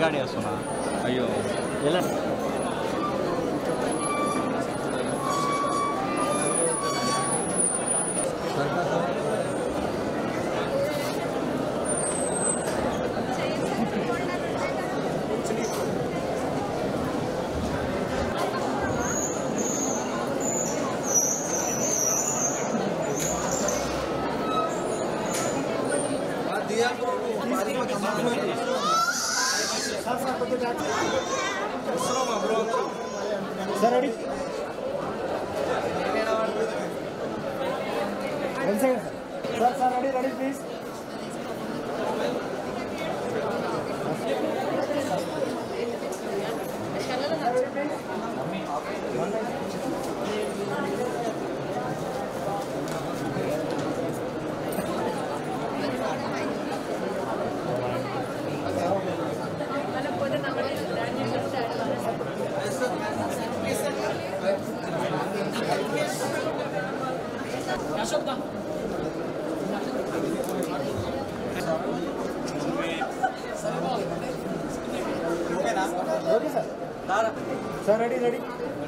Start చేస్తున్నా అయ్యో ఎలా sir ready one second sir sir ready ready please okay sir sir ready ready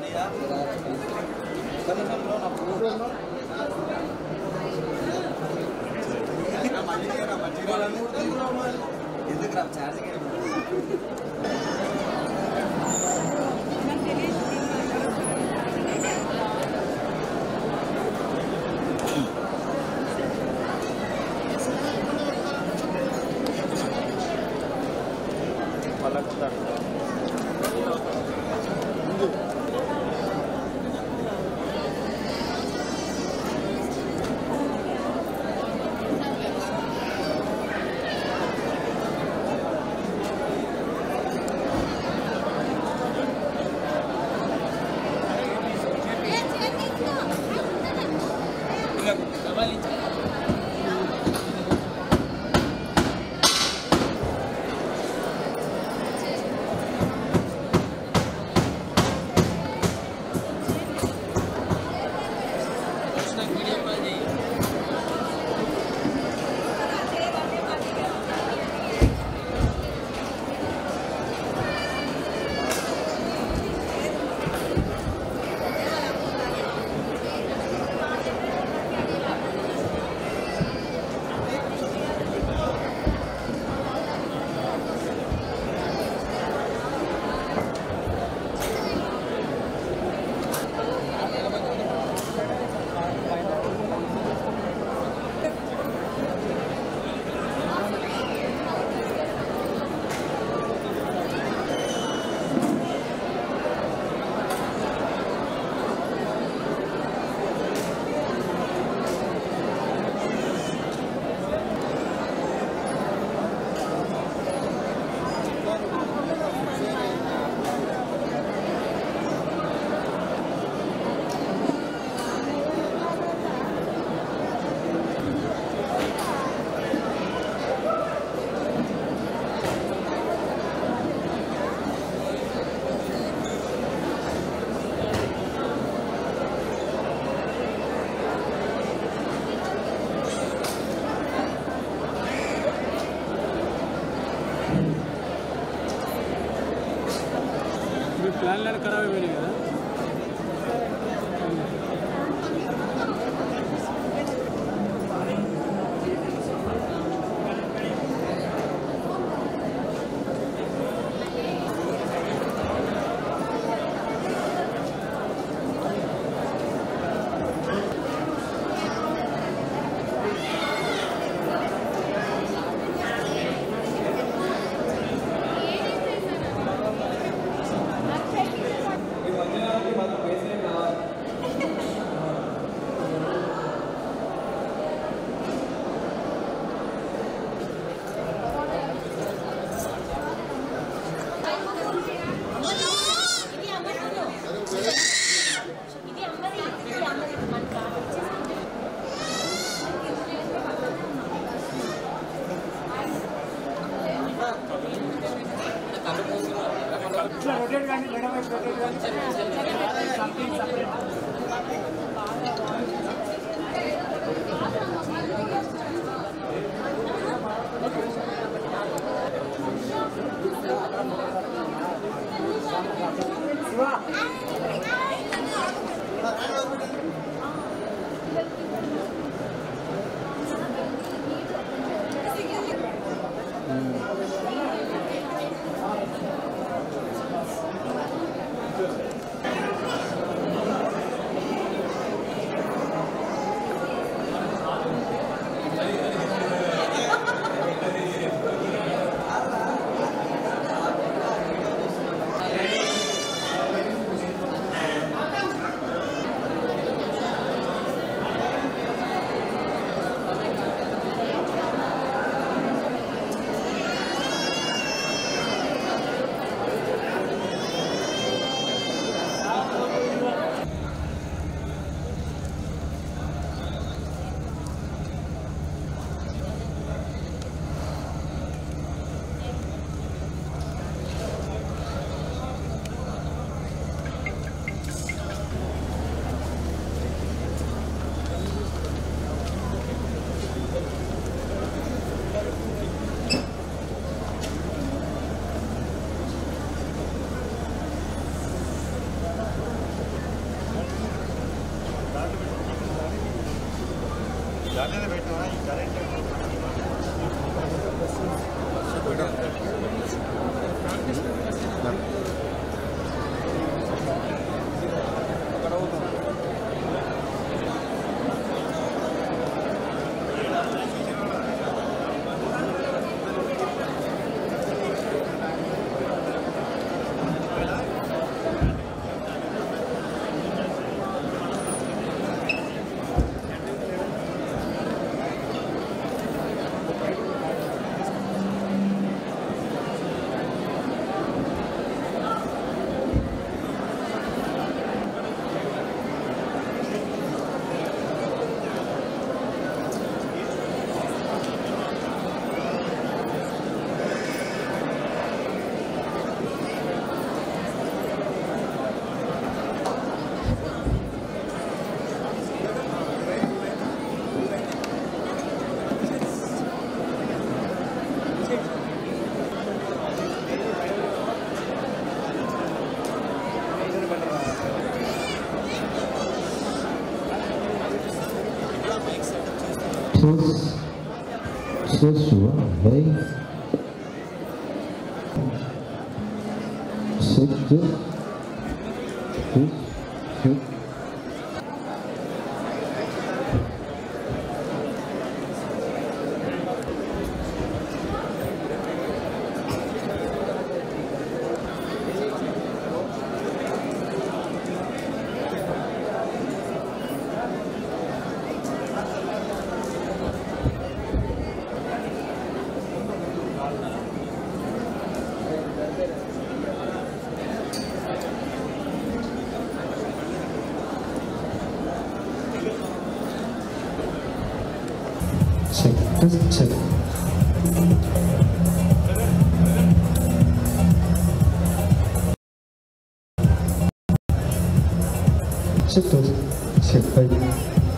మీ ప్లాన్లు ఖరాబ్ అయిపోయినాయి కదా ఇట్లా రొటేట్ కానీ మేడం వైపు రొటేట్ కానీ something separate Thank Sus, Sosua, Rei, Sekte, Sus, Sus, check, just check. Check those, check, right.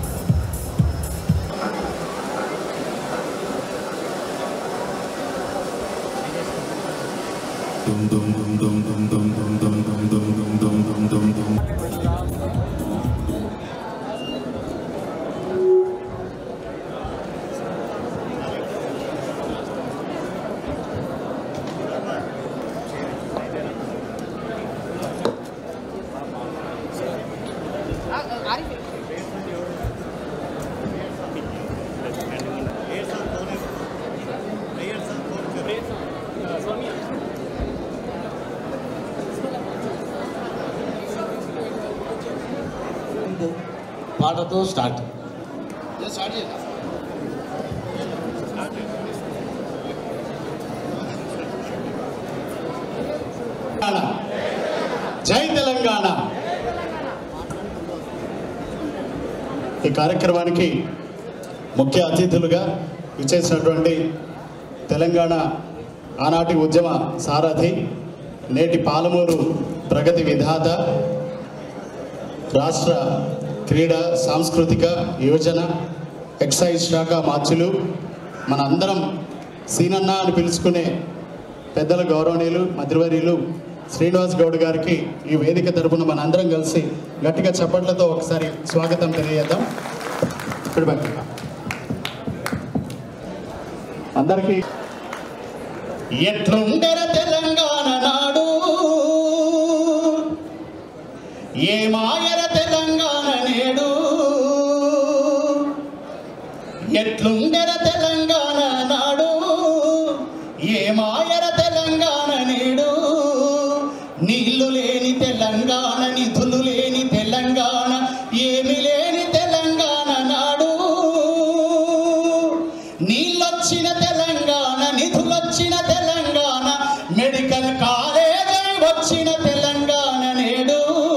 పాటతో స్టార్ట్ జై తెలంగాణ ఈ కార్యక్రమానికి ముఖ్య అతిథులుగా విచ్చేసినటువంటి తెలంగాణ ఆనాటి ఉద్యమ సారథి నేటి పాలమూరు ప్రగతి విధాత రాష్ట్ర క్రీడా సాంస్కృతిక యోజన ఎక్సైజ్ శాఖ మార్చులు మనందరం సీనన్న అని పిలుచుకునే పెద్దల గౌరవనీయులు మంత్రివర్యులు శ్రీనివాస్ గౌడ్ గారికి ఈ వేదిక తరపున మనందరం కలిసి గట్టిగా చప్పట్లతో ఒకసారి స్వాగతం తెలియజేద్దాం ఇప్పుడు బాయ్. అందరికీ ఎట్లుండెర తెలంగాణ నాడు ఏ మాయర తెలంగాణ నేడు ఎట్లుండెర తెలంగాణ నాడు ఏ మాయర తెలంగాణ నేడు నీళ్లు లేని తెలంగాణ నిధులు లేని తెలంగాణ ఏమి లేని తెలంగాణ నాడు నీళ్ళొచ్చిన తెలంగాణ నిధులొచ్చిన తెలంగాణ మెడికల్ కాలేజీ వచ్చిన తెలంగాణ నేడు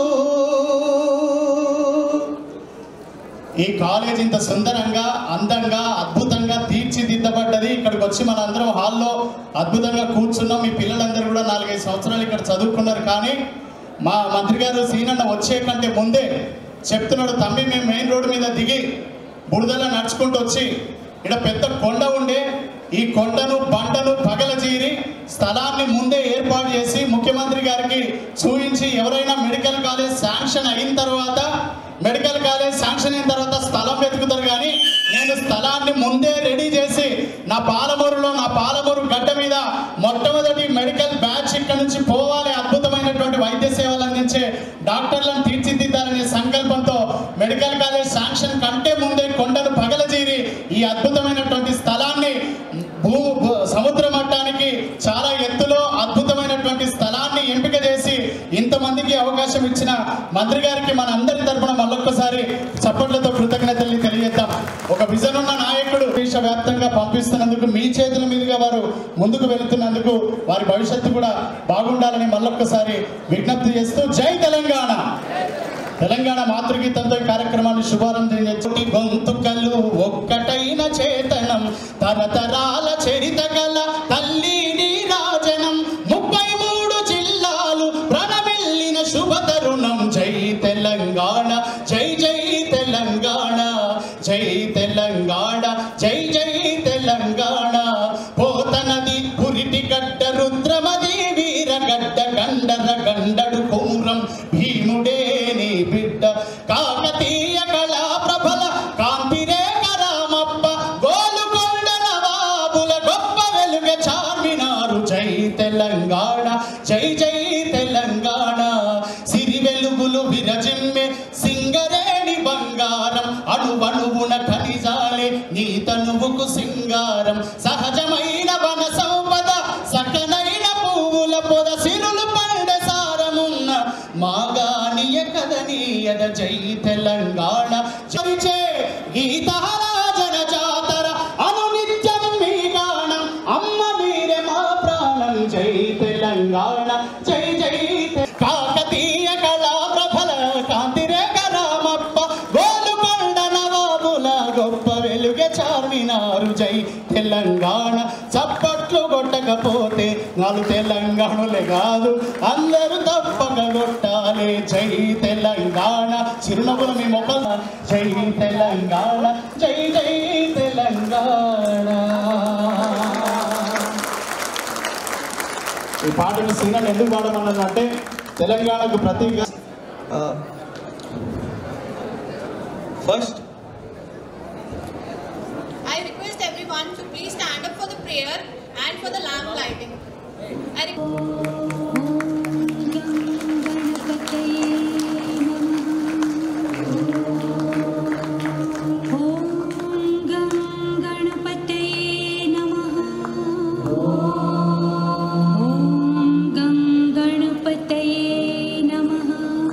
ఈ కాలేజ్ ఇంత సుందరంగా అందంగా అద్భుతంగా తీర్చిదిద్దబడ్డది ఇక్కడికి వచ్చి మనందరం హాల్లో అద్భుతంగా కూర్చున్నాం మీ పిల్లలందరూ కూడా నాలుగైదు సంవత్సరాలు ఇక్కడ చదువుకున్నారు కానీ మా మంత్రి గారు సీనన్న వచ్చే కంటే ముందే చెప్తున్నాడు తమ్మి మేము మెయిన్ రోడ్డు మీద దిగి బురదల నడుచుకుంటూ వచ్చి ఇక్కడ పెద్ద కొండ ఉండే ఈ కొండను బండను పగలజీరి స్థలాన్ని ముందే ఏర్పాటు చేసి ముఖ్యమంత్రి గారికి చూపించి ఎవరైనా మెడికల్ కాలేజ్ శాంక్షన్ అయిన తర్వాత మెడికల్ కాలేజ్ శాంక్షన్ అయిన తర్వాత స్థలం స్థలం వెతుకుతారు కానీ నేను స్థలాన్ని ముందే రెడీ చేసి నా పాలమూరులో నా పాలమూరు గడ్డ మీద మొట్టమొదటి మెడికల్ బ్యాచ్ ఇక్కడ నుంచి పోవాలి అద్భుతమైనటువంటి వైద్య సేవలు అందించే డాక్టర్లను తీర్చిదిద్దాలనే సంకల్పంతో మెడికల్ కాలేజ్ శాంక్షన్ కంటే ముందే కొండను పగలజీరి ఈ అద్భుతమైనటువంటి స్థలాన్ని భూ భూ- సముద్ర మట్టానికి చాలా ఎత్తులో అద్భుతమైనటువంటి స్థలాన్ని ఎంపిక చేసి ఇంతమందికి అవకాశం ఇచ్చిన మంత్రి గారికి మన అందరి తరపున మళ్ళొక్కసారి చప్పట్లతో కృతజ్ఞతల్ని తెలియజేద్దాం ఒక విజన్ ఉన్న నాయకుడు దేశవ్యాప్తంగా పంపిస్తున్నందుకు మీ చేతుల మీదుగా వారు ముందుకు వెళుతున్నందుకు వారి భవిష్యత్తు కూడా బాగుండాలని మళ్ళొక్కసారి విజ్ఞప్తి చేస్తూ జై తెలంగాణ తెలంగాణ మాతృగీతంతో ఈ కార్యక్రమాన్ని శుభారంభం చేసి గొంతుకలు ఒక్కటైన చేతనం తరతరాల చరిత గల తల్లి రాజనం ముప్పై మూడు జిల్లాలు ప్రణమిల్లిన శుభ తరుణం జై తెలంగాణ జై జై తెలంగాణ జై తెలంగాణ జై జై తెలంగాణ పోతనది పురిటి గడ్డ రుద్రమది వీరగడ్డ గండర గండడు కూరం భీముడే నీ బిడ్డ కాకతీయ కళా ప్రభల కాంతిరేఖ రామప్ప గోలుకొండ నవాబుల గొప్ప వెలుగ చార్మినారు జై తెలంగాణ జై జై తెలంగాణ సిరి వెలుగులు విరజిమ్మె సింగరేణి బంగారం అణువణువున ఖనిజాలే నీ తనువుకు సింగారం సహజమైన వన సంపద సకనైన పువ్వుల పొద సిరులు పండ సారమున్న మాగానియ కదనీయద జై తెలంగాణ చరిచే గీతహరాజన జాతర అనునిత్యం మీ గానం అమ్మ మీరే మా ప్రాణం జై తెలంగాణ జై జై తె- కాకతీయ కళా ప్రభల కాంతిరేఖ రామప్ప గోలుకొండ నవాబుల గొప్ప వెలుగె చార్మినారు జై తెలంగాణ చప్పట్లు కొట్టకపోతే నాలు తెలంగాణలే కాదు అందరూ తప్పక కొట్టాలి జై తెలంగాణ చిరునవ్వులు మీ మొక్క జై తెలంగాణ జై జై తెలంగాణ ఈ పాటను సింగర్ ఎందుకు పాడమన్నదంటే తెలంగాణకు ప్రతీక Uh, first, I request everyone to please stand up for the prayer and for the lamp lighting. I re- ॐ गणपतये नमः ॐ गं गणपतये नमः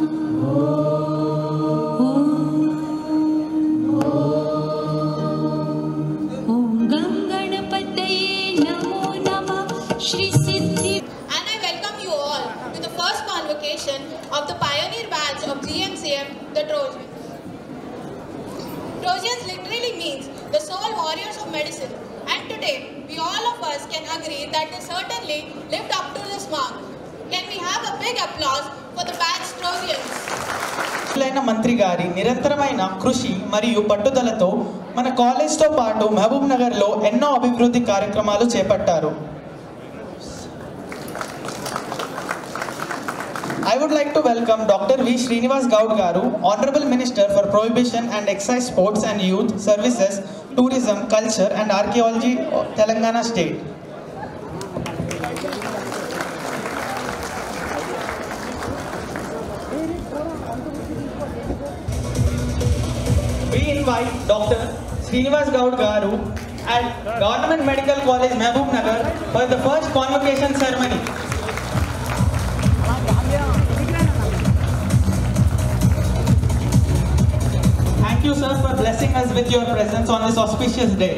ॐ गं गणपतये नमो नमः श्रीसिद्धि and I welcome you all to the first convocation of the pioneer batch of GMCM, the Trojans. Trojans literally means the soul warriors of medicine. And today, we all of us can agree that they certainly lived up to this mark. Can we have a big applause for the batch Trojans? లైన మంత్రి గారి నిరంతరమైన కృషి మరియు పట్టుదలతో మన కాలేజ్తో పాటు మహబూబ్ నగర్లో ఎన్నో అభివృద్ధి కార్యక్రమాలు చేపట్టారు I would like to welcome Dr. V. Srinivas Gaud Garu, Honorable Minister for Prohibition and Excise Sports and Youth Services, Tourism, Culture and Archaeology, Telangana State. We invite Dr. Srinivas Gaud Garu at Government Medical College, Mehboob Nagar for the first convocation ceremony. Thank you, sir, for blessing us with your presence on this auspicious day.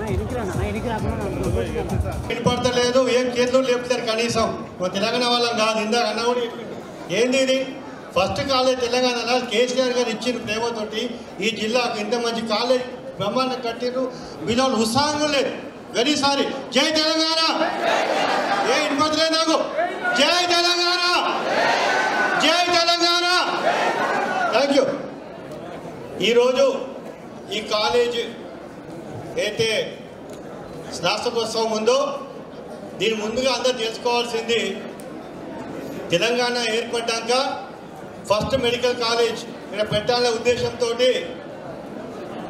వినపడతలేదు ఏం చేతులు లేపుతారు కనీసం మా తెలంగాణ వాళ్ళం కాదు ఇందాక అన్న కూడా చెప్పిండు. ఏంది ఇది ఫస్ట్ కాలేజ్ తెలంగాణలో కేసీఆర్ గారు ఇచ్చిన ప్రేమతోటి ఈ జిల్లాకు ఇంత మంచి కాలేజ్ బ్రహ్మాండం కట్టిరు మీలో ఉత్సాహం లేదు వెరీ సారీ జై తెలంగాణ ఏ వినపడలేదు నాకు జై తెలంగాణ జై తెలంగాణ థ్యాంక్ యూ ఈరోజు ఈ కాలేజ్ అయితే స్నాతకోత్సవం ఉందో దీని ముందుగా అందరూ తెలుసుకోవాల్సింది తెలంగాణ ఏర్పడ్డాక ఫస్ట్ మెడికల్ కాలేజ్ ఇక్కడ పెట్టాలనే ఉద్దేశంతో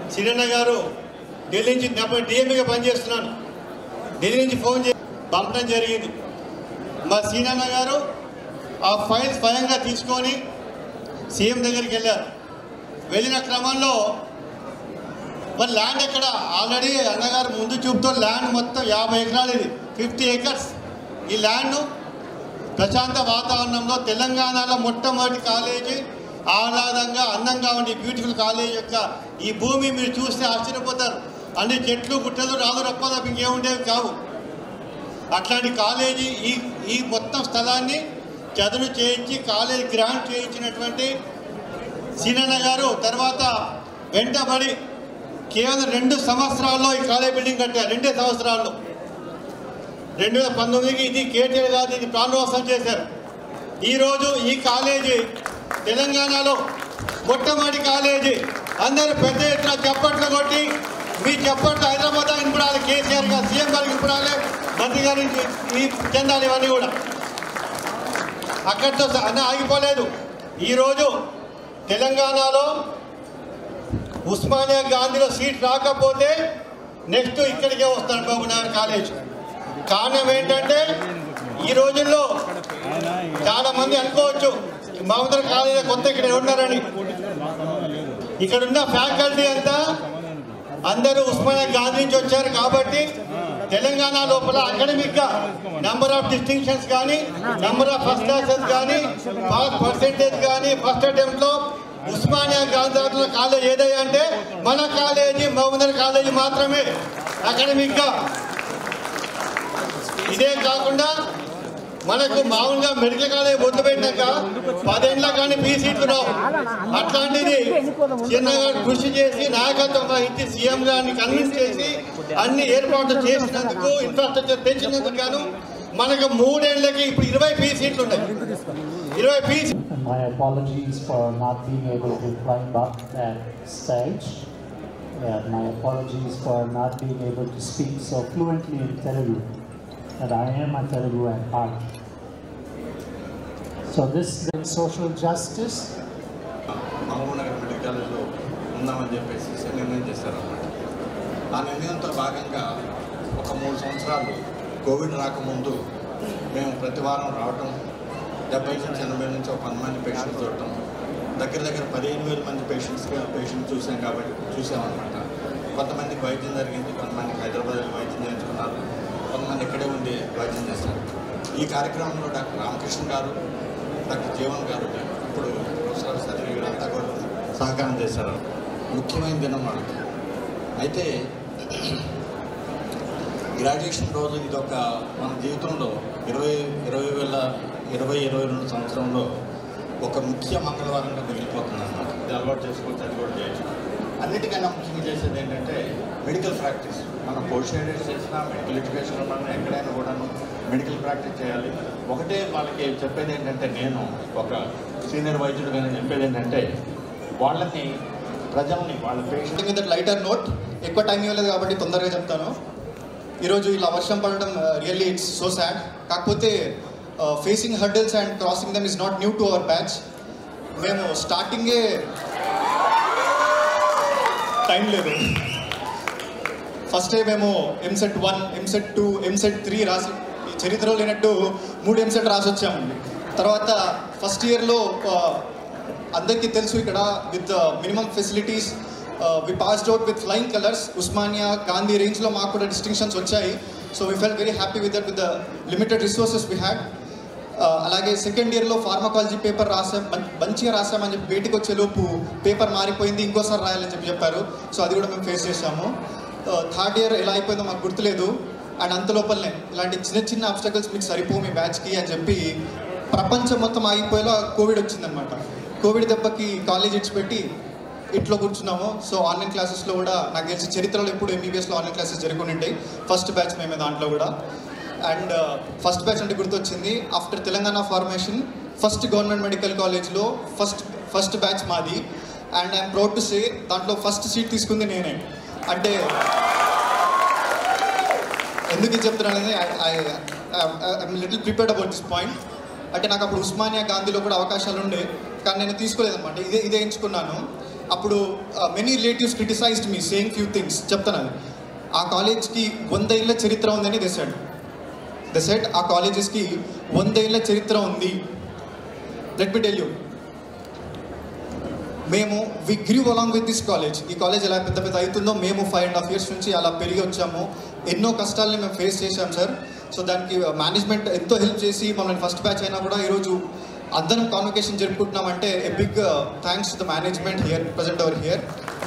సిరన్న గారు ఢిల్లీ నుంచి అప్పుడు డిఎంఈగా పనిచేస్తున్నాను ఢిల్లీ నుంచి ఫోన్ చేసి పంపడం జరిగింది మా సీనన్న గారు ఆ ఫైల్ స్వయంగా తీసుకొని సీఎం దగ్గరికి వెళ్ళారు వెళ్ళిన క్రమంలో మరి ల్యాండ్ ఎక్కడ ఆల్రెడీ అన్నగారు ముందు చూపుతో ల్యాండ్ మొత్తం యాభై ఎకరాలు ఇది ఫిఫ్టీ ఏకర్స్ ఈ ల్యాండ్ ప్రశాంత వాతావరణంలో తెలంగాణలో మొట్టమొదటి కాలేజీ ఆహ్లాదంగా అందంగా ఉండే బ్యూటిఫుల్ కాలేజ్ యొక్క ఈ భూమి మీరు చూస్తే ఆశ్చర్యపోతారు అన్ని చెట్లు గుట్టలు రాదు రప్ప తప్ప ఇంకేముండేవి కావు అట్లాంటి కాలేజీ ఈ ఈ మొత్తం స్థలాన్ని చదును చేయించి కాలేజీ గ్రాంట్ చేయించినటువంటి సీనన్న గారు తర్వాత వెంటబడి కేవలం రెండు సంవత్సరాల్లో ఈ కాలేజ్ బిల్డింగ్ కట్టారు రెండే సంవత్సరాల్లో రెండు వేల పంతొమ్మిదికి ఇది కేటీఆర్ గారు ఇది ప్రారంభోత్సవం చేశారు ఈరోజు ఈ కాలేజీ తెలంగాణలో మొట్టమొదటి కాలేజీ అందరూ పెద్ద ఎత్తున చప్పట్లు కొట్టి మీ చప్పట్లు హైదరాబాద్ వినపడాలి కేసీఆర్ గారు సీఎం గారికి వినపడాలి మంత్రి గారికి ఈ చెందాలి ఇవన్నీ కూడా అక్కడితో స- అన్న ఆగిపోలేదు ఈరోజు తెలంగాణలో ఉస్మానియా గాంధీలో సీట్ రాకపోతే నెక్స్ట్ ఇక్కడికే వస్తాడు బాబు నాయుడు కాలేజ్ కారణం ఏంటంటే ఈ రోజుల్లో చాలా మంది అనుకోవచ్చు మహమ్మద్ కాలేజీ కొత్త ఇక్కడ ఉన్నారని ఇక్కడ ఉన్న ఫ్యాకల్టీ అంతా అందరూ ఉస్మానియా గాంధీ నుంచి వచ్చారు కాబట్టి తెలంగాణ లోపల అకాడమిక్ గా నంబర్ ఆఫ్ డిస్టింక్షన్స్ కానీ నంబర్ ఆఫ్ ఫస్ట్ క్లాసెస్ కానీ పాస్ పర్సెంటేజ్ కానీ ఫస్ట్ అటెంప్ట్ లో ఉస్మానియా గాంధీ కాలేజ్ ఏదయ్యా అంటే మన కాలేజీ మహమ్మద్ కాలేజీ మాత్రమే అకాడమిక్ గా ఇదే కాకుండా మనకు మామూలుగా మెడికల్ కాలేజ్ మొదలు పెట్టాక పదేళ్ళ కానీ పీ సీట్లు రావు అట్లాంటిది చిన్నగా కృషి చేసి నాయకత్వం వహించి సీఎం గారిని కన్విన్స్ చేసి అన్ని ఏర్పాట్లు చేసినందుకు ఇన్ఫ్రాస్ట్రక్చర్ తెచ్చినందుకు గాను మనకు మూడేళ్లకి ఇప్పుడు ఇరవై పీ సీట్లు ఉన్నాయి ఇరవై P My apologies for not being able to climb up that stage. Yeah, my apologies for not being able to speak so fluently in Telugu. But I am a Telugu at heart. So this is social justice. Mahabubnagar medical కాలేజ్లో ఉందామని చెప్పేసి నిర్ణయం చేశారన్నమాట ఆ నిర్ణయంతో భాగంగా ఒక మూడు సంవత్సరాలు కోవిడ్ రాకముందు మేము ప్రతి వారం రావటం డెబ్బై నుంచి ఎనభై నుంచి ఒక వంద మంది పేషెంట్స్ చూడటం దగ్గర దగ్గర పదిహేను వేల మంది పేషెంట్స్ పేషెంట్స్ చూసాం కాబట్టి చూసామన్నమాట కొంతమందికి వైద్యం జరిగింది కొంతమందికి హైదరాబాద్లో వైద్యం చేయించుకున్నారు కొంతమంది ఇక్కడే ఉండి వైద్యం చేస్తారు ఈ కార్యక్రమంలో డాక్టర్ రామకృష్ణ గారు డాక్టర్ జీవన్ గారు ఇప్పుడు ప్రొఫెసర్ సర్వీ వీరంతా కూడా సహకారం చేశారు ముఖ్యమైన దినం వాళ్ళకి అయితే గ్రాడ్యుయేషన్ రోజు ఇది ఒక మన జీవితంలో ఇరవై ఇరవై వేల ఇరవై ఇరవై రెండు సంవత్సరంలో ఒక ముఖ్య మంగళవారంగా మిగిలిపోతుంది అన్నమాట ఇది అలవాటు చేసుకోవచ్చు అది కూడా చేయొచ్చు అన్నిటికన్నా ముఖ్యంగా చేసేది ఏంటంటే మెడికల్ ప్రాక్టీస్ మనం పోస్ట్ గ్రాడ్యుయేట్ చేసినా మెడికల్ ఎడ్యుకేషన్ మనం ఎక్కడైనా కూడాను మెడికల్ ప్రాక్టీస్ చేయాలి ఒకటే వాళ్ళకి చెప్పేది ఏంటంటే నేను ఒక సీనియర్ వైద్యుడిగా నేను చెప్పేది ఏంటంటే వాళ్ళని ప్రజల్ని వాళ్ళ పేషెంట్ విత్ లైటర్ నోట్ ఎక్కువ టైం ఇవ్వలేదు కాబట్టి తొందరగా చెప్తాను ఈరోజు ఇలా వర్షం పడడం రియల్లీ ఇట్స్ సో సాడ్ కాకపోతే facing hurdles and crossing them is not new to our batch మేము స్టార్టింగే టైం లేదు ఫస్ట్ మేము EAMCET one EAMCET two EAMCET three రాసి ఈ చరిత్రలో లేనట్టు మూడు ఎంసెట్ రాసి వచ్చామండి తర్వాత ఫస్ట్ ఇయర్లో అందరికీ తెలుసు ఇక్కడ with minimum facilities we passed out with flying colours Osmania Gandhi రేంజ్లో మాకు కూడా డిస్టింక్షన్స్ వచ్చాయి so we felt very happy with that with the limited resources we had అలాగే సెకండ్ ఇయర్లో ఫార్మకాలజీ పేపర్ రాసాం మం- మంచిగా రాసామని చెప్పి బయటికి వచ్చేలోపు పేపర్ మారిపోయింది ఇంకోసారి రాయాలని చెప్పి చెప్పారు సో అది కూడా మేము ఫేస్ చేసాము థర్డ్ ఇయర్ ఎలా అయిపోయిందో మాకు గుర్తులేదు అండ్ అంత లోపలనే ఇలాంటి చిన్న చిన్న అబ్స్టకల్స్ మీకు సరిపో మీ బ్యాచ్కి అని చెప్పి ప్రపంచం మొత్తం ఆగిపోయేలా కోవిడ్ వచ్చిందనమాట కోవిడ్ దెబ్బకి కాలేజ్ ఇడిచిపెట్టి ఇంట్లో కూర్చున్నాము సో ఆన్లైన్ క్లాసెస్లో కూడా నాకు తెలిసి చరిత్రలో ఎప్పుడు ఎంబీబీఎస్లో ఆన్లైన్ క్లాసెస్ జరుగుని ఉంటాయి ఫస్ట్ బ్యాచ్ మేమే దాంట్లో కూడా అండ్ ఫస్ట్ బ్యాచ్ అంటే గుర్తొచ్చింది after Telangana formation first government medical కాలేజ్లో ఫస్ట్ ఫస్ట్ బ్యాచ్ మాది and I'm proud to say దాంట్లో ఫస్ట్ సీట్ తీసుకుంది నేనే అంటే ఎందుకు ఇది చెప్తున్నానని I little prepared about this point అంటే నాకు అప్పుడు ఉస్మానియా గాంధీలో కూడా అవకాశాలు ఉండే కానీ నేను తీసుకోలేదన్నమాట ఇదే ఇదే ఎంచుకున్నాను అప్పుడు many relatives criticised me saying few things చెప్తాను ఆ కాలేజ్కి వంద ఏళ్ళ చరిత్ర ఉందని తెసాడు ద సెట్ ఆ కాలేజెస్కి వంద ఏళ్ళ చరిత్ర ఉంది లెట్ మీ టెల్ యూ మేము we grieve along with this college ఈ కాలేజ్ ఎలా పెద్ద పెద్ద అవుతుందో మేము ఫైవ్ అండ్ హాఫ్ ఇయర్స్ నుంచి అలా పెరిగి వచ్చాము ఎన్నో కష్టాలని మేము ఫేస్ చేశాం సార్ సో దానికి మేనేజ్మెంట్ ఎంతో హెల్ప్ చేసి మమ్మల్ని ఫస్ట్ బ్యాచ్ అయినా కూడా ఈరోజు అందరం కాన్వకేషన్ జరుపుకుంటున్నామంటే a big thanks to the management here present our here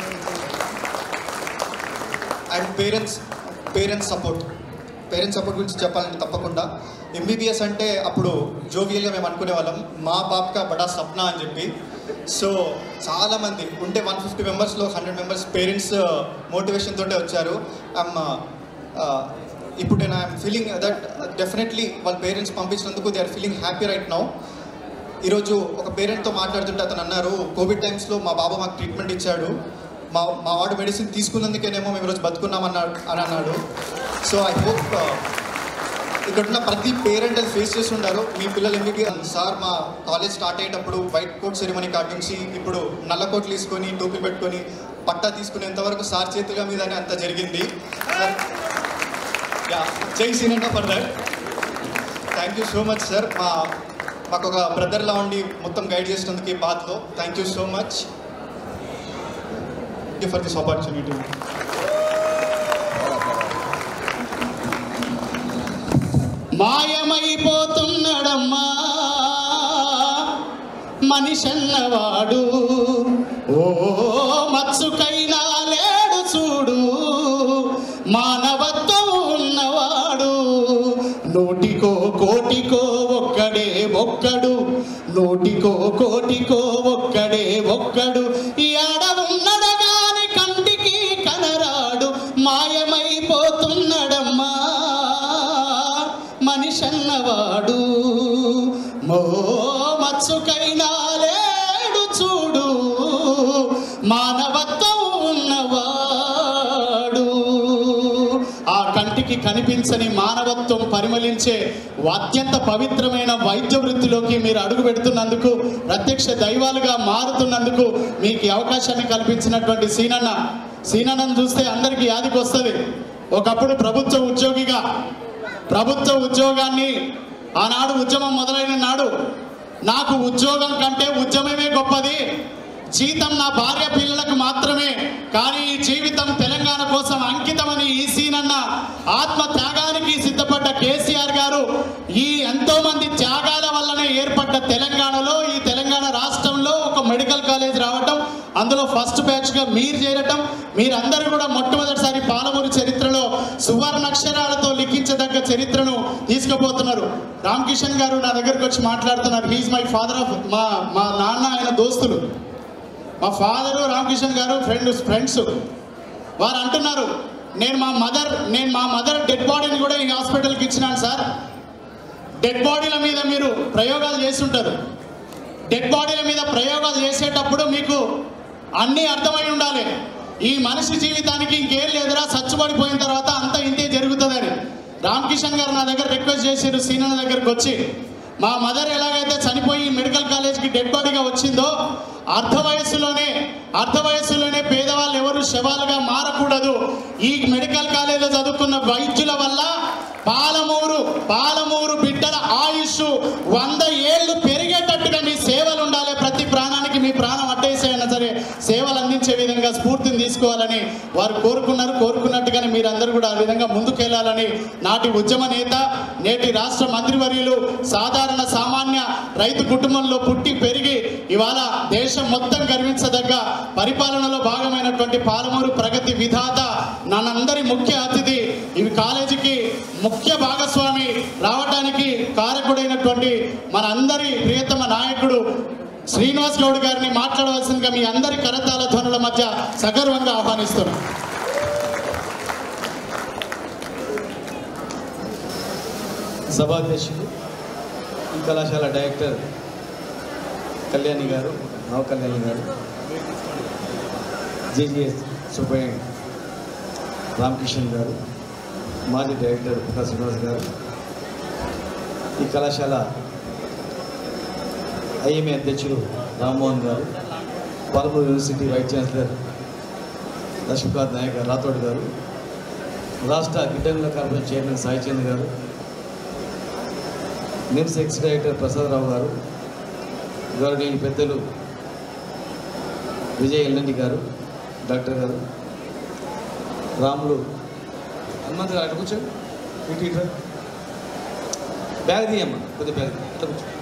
and parents parents support parents support గురించి చెప్పాలంటే తప్పకుండా ఎంబీబీఎస్ అంటే అప్పుడు జోవియల్గా మేము అనుకునే వాళ్ళం మా బాప్కా బడా సప్నా అని చెప్పి సో చాలామంది ఉంటే వన్ ఫిఫ్టీ మెంబర్స్లో హండ్రెడ్ మెంబర్స్ పేరెంట్స్ మోటివేషన్ తోటే వచ్చారు ఐమ్ ఇప్పుడు నేను ఐఎమ్ ఫీలింగ్ దట్ డెఫినెట్లీ వాళ్ళ పేరెంట్స్ పంపించినందుకు they are feeling happy right now ఈరోజు ఒక పేరెంట్తో మాట్లాడుతుంటే అతను అన్నారు కోవిడ్ టైమ్స్లో మా బాబా మాకు ట్రీట్మెంట్ ఇచ్చాడు మా మా వాడు మెడిసిన్ తీసుకున్నందుకేనేమో మేము ఈరోజు బతుకున్నామన్నాడు అని అన్నాడు సో ఐ హోప్ ఇక్కడ ఉన్న ప్రతి పేరెంట్ అది ఫేస్ చేసి ఉంటారు మీ పిల్లలు ఎందుకు సార్ మా కాలేజ్ స్టార్ట్ అయ్యేటప్పుడు వైట్ కోట్ సెరిమనీ కాటి నుంచి ఇప్పుడు నల్ల కోట్లు తీసుకొని టోపీ పెట్టుకొని పట్టా తీసుకునేంత వరకు సార్ చేతుల మీదనే అంత జరిగింది సార్ యా జై సీనన్న for that thank you so much sir మా మాకు ఒక బ్రదర్లా ఉండి మొత్తం గైడ్ చేసినందుకు ఈ బాత్లో thank you so much for this opportunity మాయమైపోతున్నాడమ్మా మనిషన్నవాడు ఓ మత్సుకైనా లేడు చూడు మానవత్వం ఉన్నవాడు నూటికో కోటికో ఒక్కడే ఒక్కడు నూటికో కోటికో ఒక్కడే ఒక్కడు ఈ ఆడవున్నడు గాని కంటికి కనరాడు మాయమైపోతున్నాడమ్మా మనిషన్నవాడు మో మత్సుకైనా లేడు చూడు మానవత్వం ఉన్నవాడు ఆ కంటికి కనిపించని మానవత్వం పరిమళించే అత్యంత పవిత్రమైన వైద్య వృత్తిలోకి మీరు అడుగు పెడుతున్నందుకు ప్రత్యక్ష దైవాలుగా మారుతున్నందుకు మీకు ఈ అవకాశాన్ని కల్పించినటువంటి సీనన్న సీనన్నను చూస్తే అందరికీ యాదికి వస్తుంది ఒకప్పుడు ప్రభుత్వ ఉద్యోగిగా ప్రభుత్వ ఉద్యోగాన్ని ఆనాడు ఉద్యమం మొదలైన నాడు నాకు ఉద్యోగం కంటే ఉద్యమమే గొప్పది జీతం నా భార్య పిల్లలకు మాత్రమే కానీ ఈ జీవితం తెలంగాణ కోసం అంకితమని ఈ సీనన్న ఆత్మ త్యాగానికి సిద్ధపడ్డ కేసీఆర్ గారు ఈ ఎంతో మంది త్యాగాల వల్లనే ఏర్పడ్డ తెలంగాణలో ఈ తెలంగాణ రాష్ట్రంలో ఒక మెడికల్ కాలేజ్ రావటం అందులో ఫస్ట్ బ్యాచ్ గా మీరు చేరటం మీరందరూ కూడా మొట్టమొదటిసారి పాలమూరు చరిత్రలో సువర్ణ అక్షరాలతో లిఖించదగ్గ చరిత్రను తీసుకుపోతున్నారు రామకిషన్ గారు నా దగ్గరకు వచ్చి మాట్లాడుతున్నారు హీజ్ మై ఫాదర్ ఆఫ్ మా మా నాన్న ఆయన దోస్తులు మా ఫాదరు రామకిషన్ గారు ఫ్రెండ్ ఫ్రెండ్స్ వారు అంటున్నారు నేను మా మదర్ నేను మా మదర్ డెడ్ బాడీని కూడా ఈ హాస్పిటల్కి ఇచ్చినాను సార్ డెడ్ బాడీల మీద మీరు ప్రయోగాలు చేస్తుంటారు డెడ్ బాడీల మీద ప్రయోగాలు చేసేటప్పుడు మీకు అన్నీ అర్థమై ఉండాలి ఈ మనిషి జీవితానికి ఇంకేం లేదురా చచ్చుబడిపోయిన తర్వాత అంతా ఇంతే జరుగుతుందని రామకిషన్ గారు నా దగ్గర రిక్వెస్ట్ చేశారు సీనన్న దగ్గరకు వచ్చి మా మదర్ ఎలాగైతే చనిపోయి మెడికల్ కాలేజ్కి డెడ్ బాడీగా వచ్చిందో అర్ధ వయస్సులోనే అర్ధ వయస్సులోనే పేదవాళ్ళు ఎవరు శవాలుగా మారకూడదు ఈ మెడికల్ కాలేజీలో చదువుకున్న వైద్యుల వల్ల పాలమూరు పాలమూరు బిడ్డల ఆయుష్ వంద ఏళ్ళు పెరిగేటట్టుగా మీ సేవలు ఉండాలి ప్రతి ప్రాణానికి మీ ప్రాణం అట్టేసైనా సరే సేవలు అందించే విధంగా స్ఫూర్తిని తీసుకోవాలని వారు కోరుకున్నారు కోరుకున్నట్టుగానే మీరందరూ కూడా ఆ విధంగా ముందుకెళ్లాలని నాటి ఉద్యమ నేత నేటి రాష్ట్ర మంత్రివర్యులు సాధారణ సామాన్య రైతు కుటుంబంలో పుట్టి పెరిగి ఇవాళ దేశం మొత్తం గర్వించదగ్గ పరిపాలనలో భాగమైనటువంటి పాలమూరు ప్రగతి విధాత నన్నందరి ముఖ్య అతిథి ఇవి కాలేజీకి ముఖ్య భాగస్వామి రావడానికి కారకుడైనటువంటి మన అందరి ప్రియతమ నాయకుడు శ్రీనివాస్ గౌడ్ గారిని మాట్లాడవలసిందిగా మీ అందరి కరతాల ధ్వనుల మధ్య సగర్వంగా ఆహ్వానిస్తున్నాం సభాధ్యక్షులు ఈ కళాశాల డైరెక్టర్ కళ్యాణి గారు నవ కళ్యాణి గారు జేజీఎస్ సూపరింటెండెంట్ రామకిషన్ గారు మాజీ డైరెక్టర్ పుట్ట శ్రీనివాస్ గారు ఈ కళాశాల ఐఎంఏ అధ్యక్షులు Rammohan garu Palamuru university vice chancellor Lakshmikanth Nayak garu Rathod garu రాష్ట్ర గిడ్డంగుల corporation chairman Sai Chand garu NIMS X director Prasadarao గారు గౌరవనీయులు పెద్దలు విజయ్ ఎల్లండి గారు డాక్టర్ గారు రాములు హనుమంత్ గారు అటు కూర్చోండి ఇటు ఇటు రా. బ్యాగ్ తీయమ్మా కొద్ది బ్యాగ్ తీ. అట్లా కూర్చో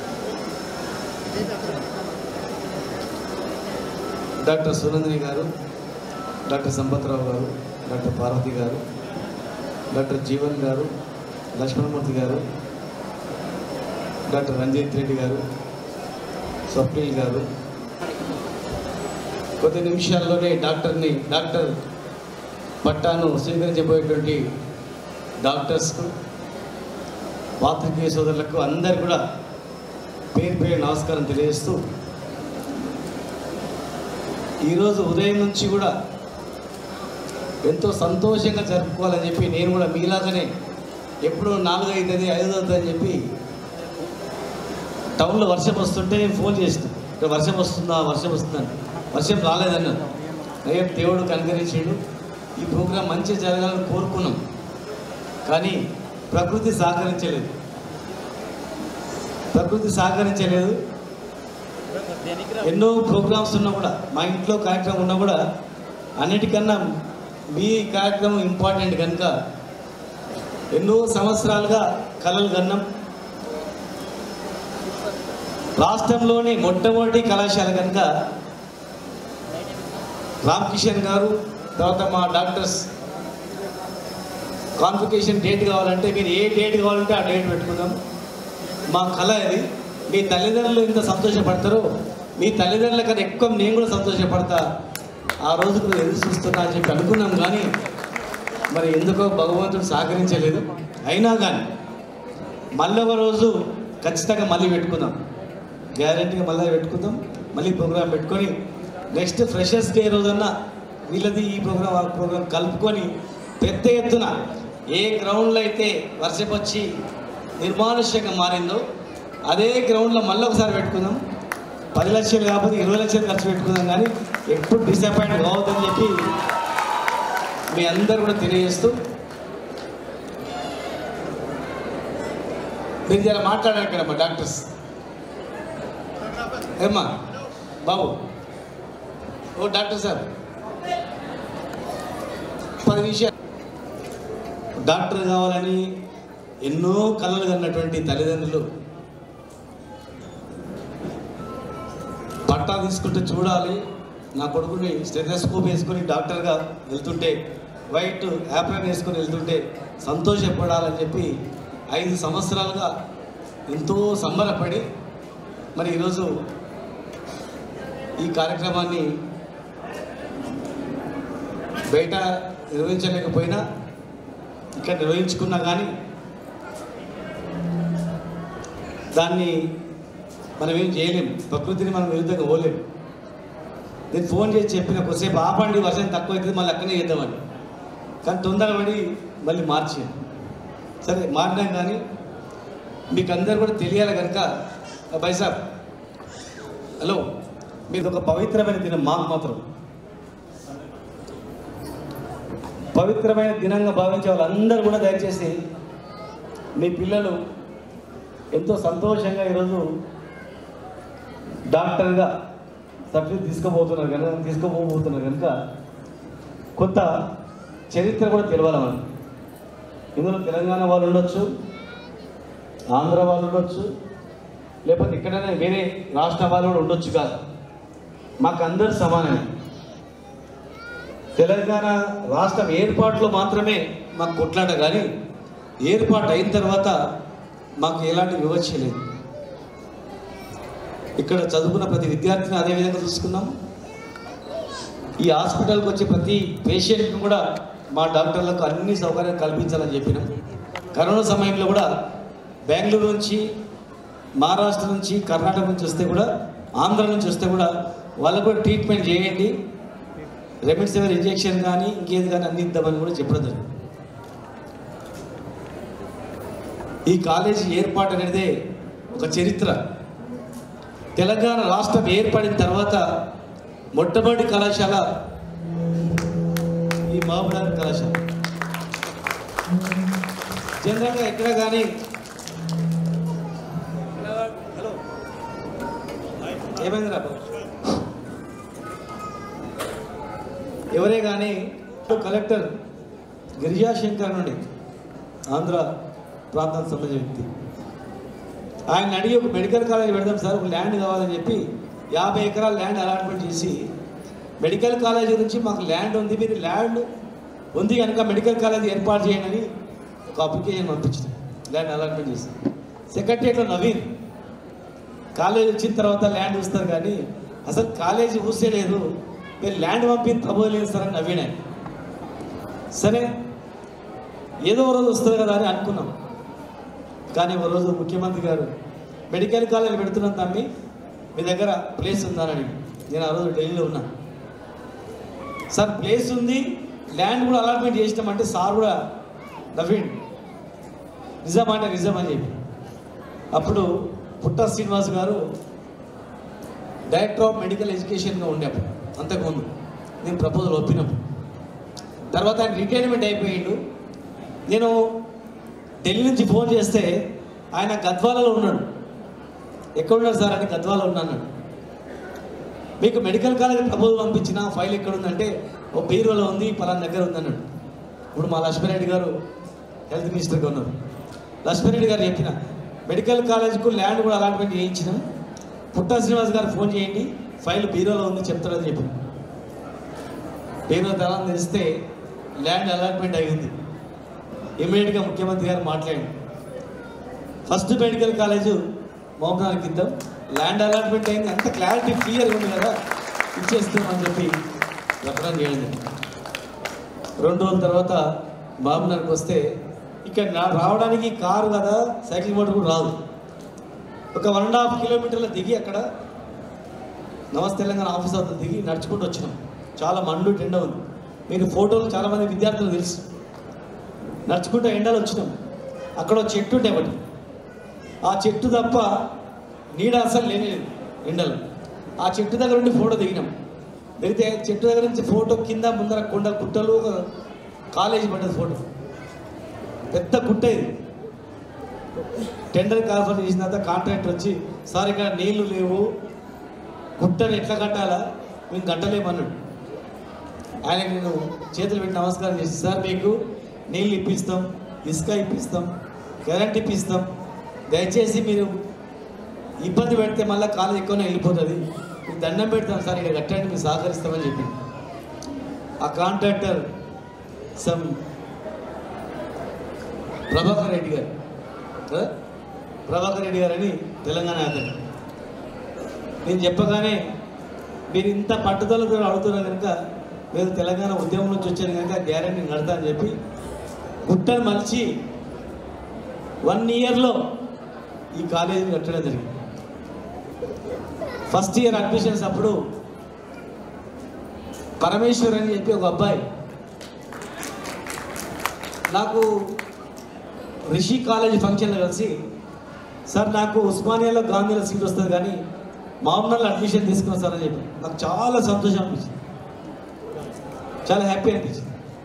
డాక్టర్ సునందిని గారు డాక్టర్ సంపత్రావు గారు డాక్టర్ పార్వతి గారు డాక్టర్ జీవన్ గారు లక్ష్మణమూర్తి గారు డాక్టర్ రంజిత్ రెడ్డి గారు స్వప్నిల్ గారు కొద్ది నిమిషాల్లోనే డాక్టర్ని డాక్టర్ పట్టాను స్వీకరించబోయేటువంటి డాక్టర్స్కు పాత్రికేయ సోదరులకు అందరు కూడా పేరు పేరు నమస్కారం తెలియజేస్తూ ఈరోజు ఉదయం నుంచి కూడా ఎంతో సంతోషంగా జరుపుకోవాలని చెప్పి నేను కూడా మీలాగానే ఎప్పుడు నాలుగు అవుతుంది ఐదు అవుతుంది అని చెప్పి టౌన్లో వర్షం వస్తుంటే నేను ఫోన్ చేసిన ఇక్కడ వర్షం వస్తుందా వర్షం వస్తుందని వర్షం రాలేదన్నాను అయ్యో దేవుడు కనుకరించాడు ఈ ప్రోగ్రాం మంచి జరగాలని కోరుకున్నాం కానీ ప్రకృతి సహకరించలేదు ప్రకృతి సహకరించలేదు ఎన్నో ప్రోగ్రామ్స్ ఉన్నా కూడా మా ఇంట్లో కార్యక్రమం ఉన్నా కూడా అన్నిటికన్నా మీ కార్యక్రమం ఇంపార్టెంట్ కనుక ఎన్నో సంవత్సరాలుగా కలలు కన్నాం రాష్ట్రంలోని మొట్టమొదటి కళాశాల కనుక రామ్ కిషన్ గారు తర్వాత మా డాక్టర్స్ కాన్ఫికేషన్ డేట్ కావాలంటే మీరు ఏ డేట్ కావాలంటే ఆ డేట్ పెట్టుకుందాం మా కళ ఇది మీ తల్లిదండ్రులు ఇంత సంతోషపడతారో మీ తల్లిదండ్రుల కన్నా ఎక్కువ నేను కూడా సంతోషపడతా ఆ రోజుకు ఎదురు చూస్తున్నా అని చెప్పి అనుకున్నాం కానీ మరి ఎందుకో భగవంతుడు సహకరించలేదు అయినా కానీ మళ్ళీ ఒక రోజు ఖచ్చితంగా మళ్ళీ పెట్టుకుందాం గ్యారంటీగా మళ్ళీ పెట్టుకుందాం మళ్ళీ ప్రోగ్రామ్ పెట్టుకొని నెక్స్ట్ ఫ్రెషర్స్ డే రోజన్నా వీళ్ళది ఈ ప్రోగ్రామ్ ఆ ప్రోగ్రామ్ కలుపుకొని పెద్ద ఎత్తున ఏ గ్రౌండ్లో అయితే వర్షం వచ్చి నిర్మానుష్యంగా మారిందో అదే గ్రౌండ్లో మళ్ళీ ఒకసారి పెట్టుకుందాం పది లక్షలు కాకపోతే ఇరవై లక్షలు ఖర్చు పెట్టుకుందాం కానీ ఎప్పుడు డిసప్పాయింట్ కావద్దని చెప్పి మీ అందరు కూడా తెలియజేస్తూ మీరు జర మాట్లాడారు ఇక్కడ మా డాక్టర్స్ ఏమ్మా బాబు ఓ డాక్టర్ సార్ పది నిమిషాలు డాక్టర్ కావాలని ఎన్నో కళలు కన్నటువంటి తల్లిదండ్రులు పట్టా తీసుకుంటే చూడాలి నా కొడుకుని స్టెథోస్కోప్ వేసుకొని డాక్టర్గా వెళ్తుంటే వైట్ యాప్రాన్ వేసుకొని వెళ్తుంటే సంతోషపడాలని చెప్పి ఐదు సంవత్సరాలుగా ఎంతో సంబరపడి మరి ఈరోజు ఈ కార్యక్రమాన్ని బయట నిర్వహించలేకపోయినా ఇక్కడ నిర్వహించుకున్నా కానీ దాన్ని మనం ఏం చేయలేం ప్రకృతిని మనం విరుద్ధంగా పోలేం నేను ఫోన్ చేసి చెప్పిన కొద్దిసేపు ఆపండి వర్షం తక్కువ అవుతుంది మళ్ళీ అక్కడనే చేద్దామని కానీ తొందరపడి మళ్ళీ మార్చాను సరే మారినాం కానీ మీకు అందరు కూడా తెలియాలి కనుక బైసాబ్ హలో మీరు ఒక పవిత్రమైన దినం మాకు మాత్రం పవిత్రమైన దినంగా భావించే వాళ్ళందరూ కూడా దయచేసి మీ పిల్లలు ఎంతో సంతోషంగా ఈరోజు డాక్టర్గా సర్టిఫికేట్ తీసుకోబోతున్నారు కనుక తీసుకోబోతున్నారు కనుక కొత్త చరిత్ర కూడా తెలవాలి మనకి ఇందులో తెలంగాణ వాళ్ళు ఉండొచ్చు ఆంధ్ర వాళ్ళు ఉండొచ్చు లేకపోతే ఎక్కడైనా వేరే రాష్ట్ర వాళ్ళు కూడా ఉండొచ్చు కాదు మాకు అందరు సమానమే తెలంగాణ రాష్ట్రం ఏర్పాటులో మాత్రమే మాకు కొట్లాట కానీ ఏర్పాటు అయిన తర్వాత మాకు ఎలాంటి వివక్ష లేదు ఇక్కడ చదువుకున్న ప్రతి విద్యార్థిని అదే విధంగా చూసుకున్నాం ఈ హాస్పిటల్కి వచ్చే ప్రతి పేషెంట్ని కూడా మా డాక్టర్లకు అన్ని సౌకర్యాలు కల్పించాలని చెప్పినాం కరోనా సమయంలో కూడా బెంగళూరు నుంచి మహారాష్ట్ర నుంచి కర్ణాటక నుంచి వస్తే కూడా ఆంధ్ర నుంచి వస్తే కూడా వాళ్ళకు కూడా ట్రీట్మెంట్ చేయండి రెమిడిసివిర్ ఇంజెక్షన్ కానీ ఇంకేది కానీ అన్ని ఇద్దామని కూడా చెప్పడం జరిగింది ఈ కాలేజీ ఏర్పాటు అనేది ఒక చరిత్ర తెలంగాణ రాష్ట్రం ఏర్పడిన తర్వాత మొట్టమొదటి కళాశాల ఈ మహబూబ్నగర్ కళాశాల జనరల్గా ఎక్కడ కానీ హలో ఏమైంది రా ఎవరే కానీ కలెక్టర్ గిరిజాశంకర్ నుండి ఆంధ్ర ప్రాంతానికి సంబంధించిన వ్యక్తి ఆయన అడిగి ఒక మెడికల్ కాలేజ్ పెడదాం సార్ ఒక ల్యాండ్ కావాలని చెప్పి యాభై ఎకరాల ల్యాండ్ అలాట్మెంట్ చేసి మెడికల్ కాలేజ్ నుంచి మాకు ల్యాండ్ ఉంది మీరు ల్యాండ్ ఉంది కనుక మెడికల్ కాలేజ్ ఏర్పాటు చేయండి అని ఒక అప్లికేషన్ పంపించింది ల్యాండ్ అలాట్మెంట్ చేసి సెక్రటరియట్లో నవీన్ కాలేజ్ వచ్చిన తర్వాత ల్యాండ్ ఇస్తారు కానీ అసలు కాలేజీ ఊసే లేదు మీరు ల్యాండ్ పంపి ప్రపోజల్ చేస్తారని నవీన్ ఆయన సరే ఏదో ఒక రోజు వస్తుంది కదా అని అనుకున్నాం కానీ ఒక రోజు ముఖ్యమంత్రి గారు మెడికల్ కాలేజ్ పెడుతున్నాం తమ్మి మీ దగ్గర ప్లేస్ ఉందని అడిగి నేను ఆ రోజు ఢిల్లీలో ఉన్నా సార్ ప్లేస్ ఉంది ల్యాండ్ కూడా అలాట్మెంట్ చేసినామంటే సార్ కూడా నవీన్ నిజం అంటే నిజం అని చెప్పి అప్పుడు పుట్ట శ్రీనివాస్ గారు డైరెక్టర్ ఆఫ్ మెడికల్ ఎడ్యుకేషన్గా ఉండే అప్పుడు అంతకుముందు నేను ప్రపోజల్ ఒప్పినప్పుడు తర్వాత ఆయన రిటైర్మెంట్ అయిపోయిండు నేను ఢిల్లీ నుంచి ఫోన్ చేస్తే ఆయన గద్వాలలో ఉన్నాడు ఎక్కడున్నారు సార్ అని గద్వాలో ఉన్నాను మీకు మెడికల్ కాలేజ్ ప్రపోజల్ పంపించిన ఫైల్ ఎక్కడ ఉందంటే ఓ బీరువాలో ఉంది పలానా దగ్గర ఉందన్నాడు ఇప్పుడు మా లక్ష్మీరెడ్డి గారు హెల్త్ మినిస్టర్గా ఉన్నారు లక్ష్మీరెడ్డి గారు చెప్పిన మెడికల్ కాలేజ్కు ల్యాండ్ కూడా అలాట్మెంట్ చేయించిన పుట్టా శ్రీనివాస్ గారు ఫోన్ చేయండి ఫైల్ బీరోలో ఉంది చెప్తారని చెప్పి బీరో దళం తెలిస్తే ల్యాండ్ అలాట్మెంట్ అయింది ఇమీడియట్గా ముఖ్యమంత్రి గారు మాట్లాడి ఫస్ట్ మెడికల్ కాలేజు మోహన్ కింద ల్యాండ్ అలాట్మెంట్ అయింది అంత క్లారిటీ క్లియర్గా ఉంది కదా ఇచ్చేస్తామని చెప్పి ప్రకటన చేయండి రెండు రోజుల తర్వాత బాబునగర్కి వస్తే ఇక్కడ నా- రావడానికి కారు కదా సైకిల్ మోటార్ కూడా రాదు ఒక వన్ అండ్ హాఫ్ కిలోమీటర్ల దిగి అక్కడ నమస్తే తెలంగాణ ఆఫీస్ వద్ద దిగి నడుచుకుంటూ వచ్చినాం చాలా మండు ఎండ ఉంది మీకు ఫోటోలు చాలామంది విద్యార్థులు తెలుసు నడుచుకుంటూ ఎండలు వచ్చినాం అక్కడ ఒక చెట్టు ఉంటే ఒకటి ఆ చెట్టు తప్ప నీడ అసలు లేనేలేదు ఎండలు ఆ చెట్టు దగ్గర నుండి ఫోటో దిగినాం దిగితే చెట్టు దగ్గర నుంచి ఫోటో కింద ముందర కొండ గుట్టలు ఒక కాలేజీ పడ్డది ఫోటో పెద్ద గుట్ట ఇది టెండర్ కాల్ఫర్ చేసిన తర్వాత కాంట్రాక్టర్ వచ్చి సార్ ఇక్కడ నీళ్లు లేవు గుట్టని ఎట్లా కట్టాలా మేము కట్టలేమన్నాడు ఆయనకి నేను చేతులు పెట్టి నమస్కారం చేసి సార్ మీకు నీళ్ళు ఇప్పిస్తాం ఇసుక ఇప్పిస్తాం కరెంట్ ఇప్పిస్తాం దయచేసి మీరు ఇబ్బంది పెడితే మళ్ళీ కాలు ఎక్కువనే వెళ్ళిపోతుంది మీకు దండం పెడతాం సార్ ఇక్కడ కట్టండి మీరు సహకరిస్తామని చెప్పి ఆ కాంట్రాక్టర్ సమ్ ప్రభాకర్ రెడ్డి గారు కదా? ప్రభాకర్ రెడ్డి గారు అని తెలంగాణ అతను నేను చెప్పగానే మీరు ఇంత పట్టుదలతో అడుగుతున్నారు కనుక మీరు తెలంగాణ ఉద్యమం నుంచి వచ్చారు కనుక గ్యారంటీ నడతా అని చెప్పి గుట్టను మలిచి వన్ ఇయర్లో ఈ కాలేజీని కట్టడం జరిగింది ఫస్ట్ ఇయర్ అడ్మిషన్స్ అప్పుడు పరమేశ్వర్ అని చెప్పి ఒక అబ్బాయి నాకు రిషి కాలేజ్ ఫంక్షన్లో కలిసి సార్ నాకు ఉస్మానియాలో గాంధీలో సీట్ వస్తుంది కానీ మామూలు అడ్మిషన్ తీసుకున్నా సార్ అని చెప్పి నాకు చాలా సంతోషం అనిపించింది చాలా హ్యాపీ అనిపించింది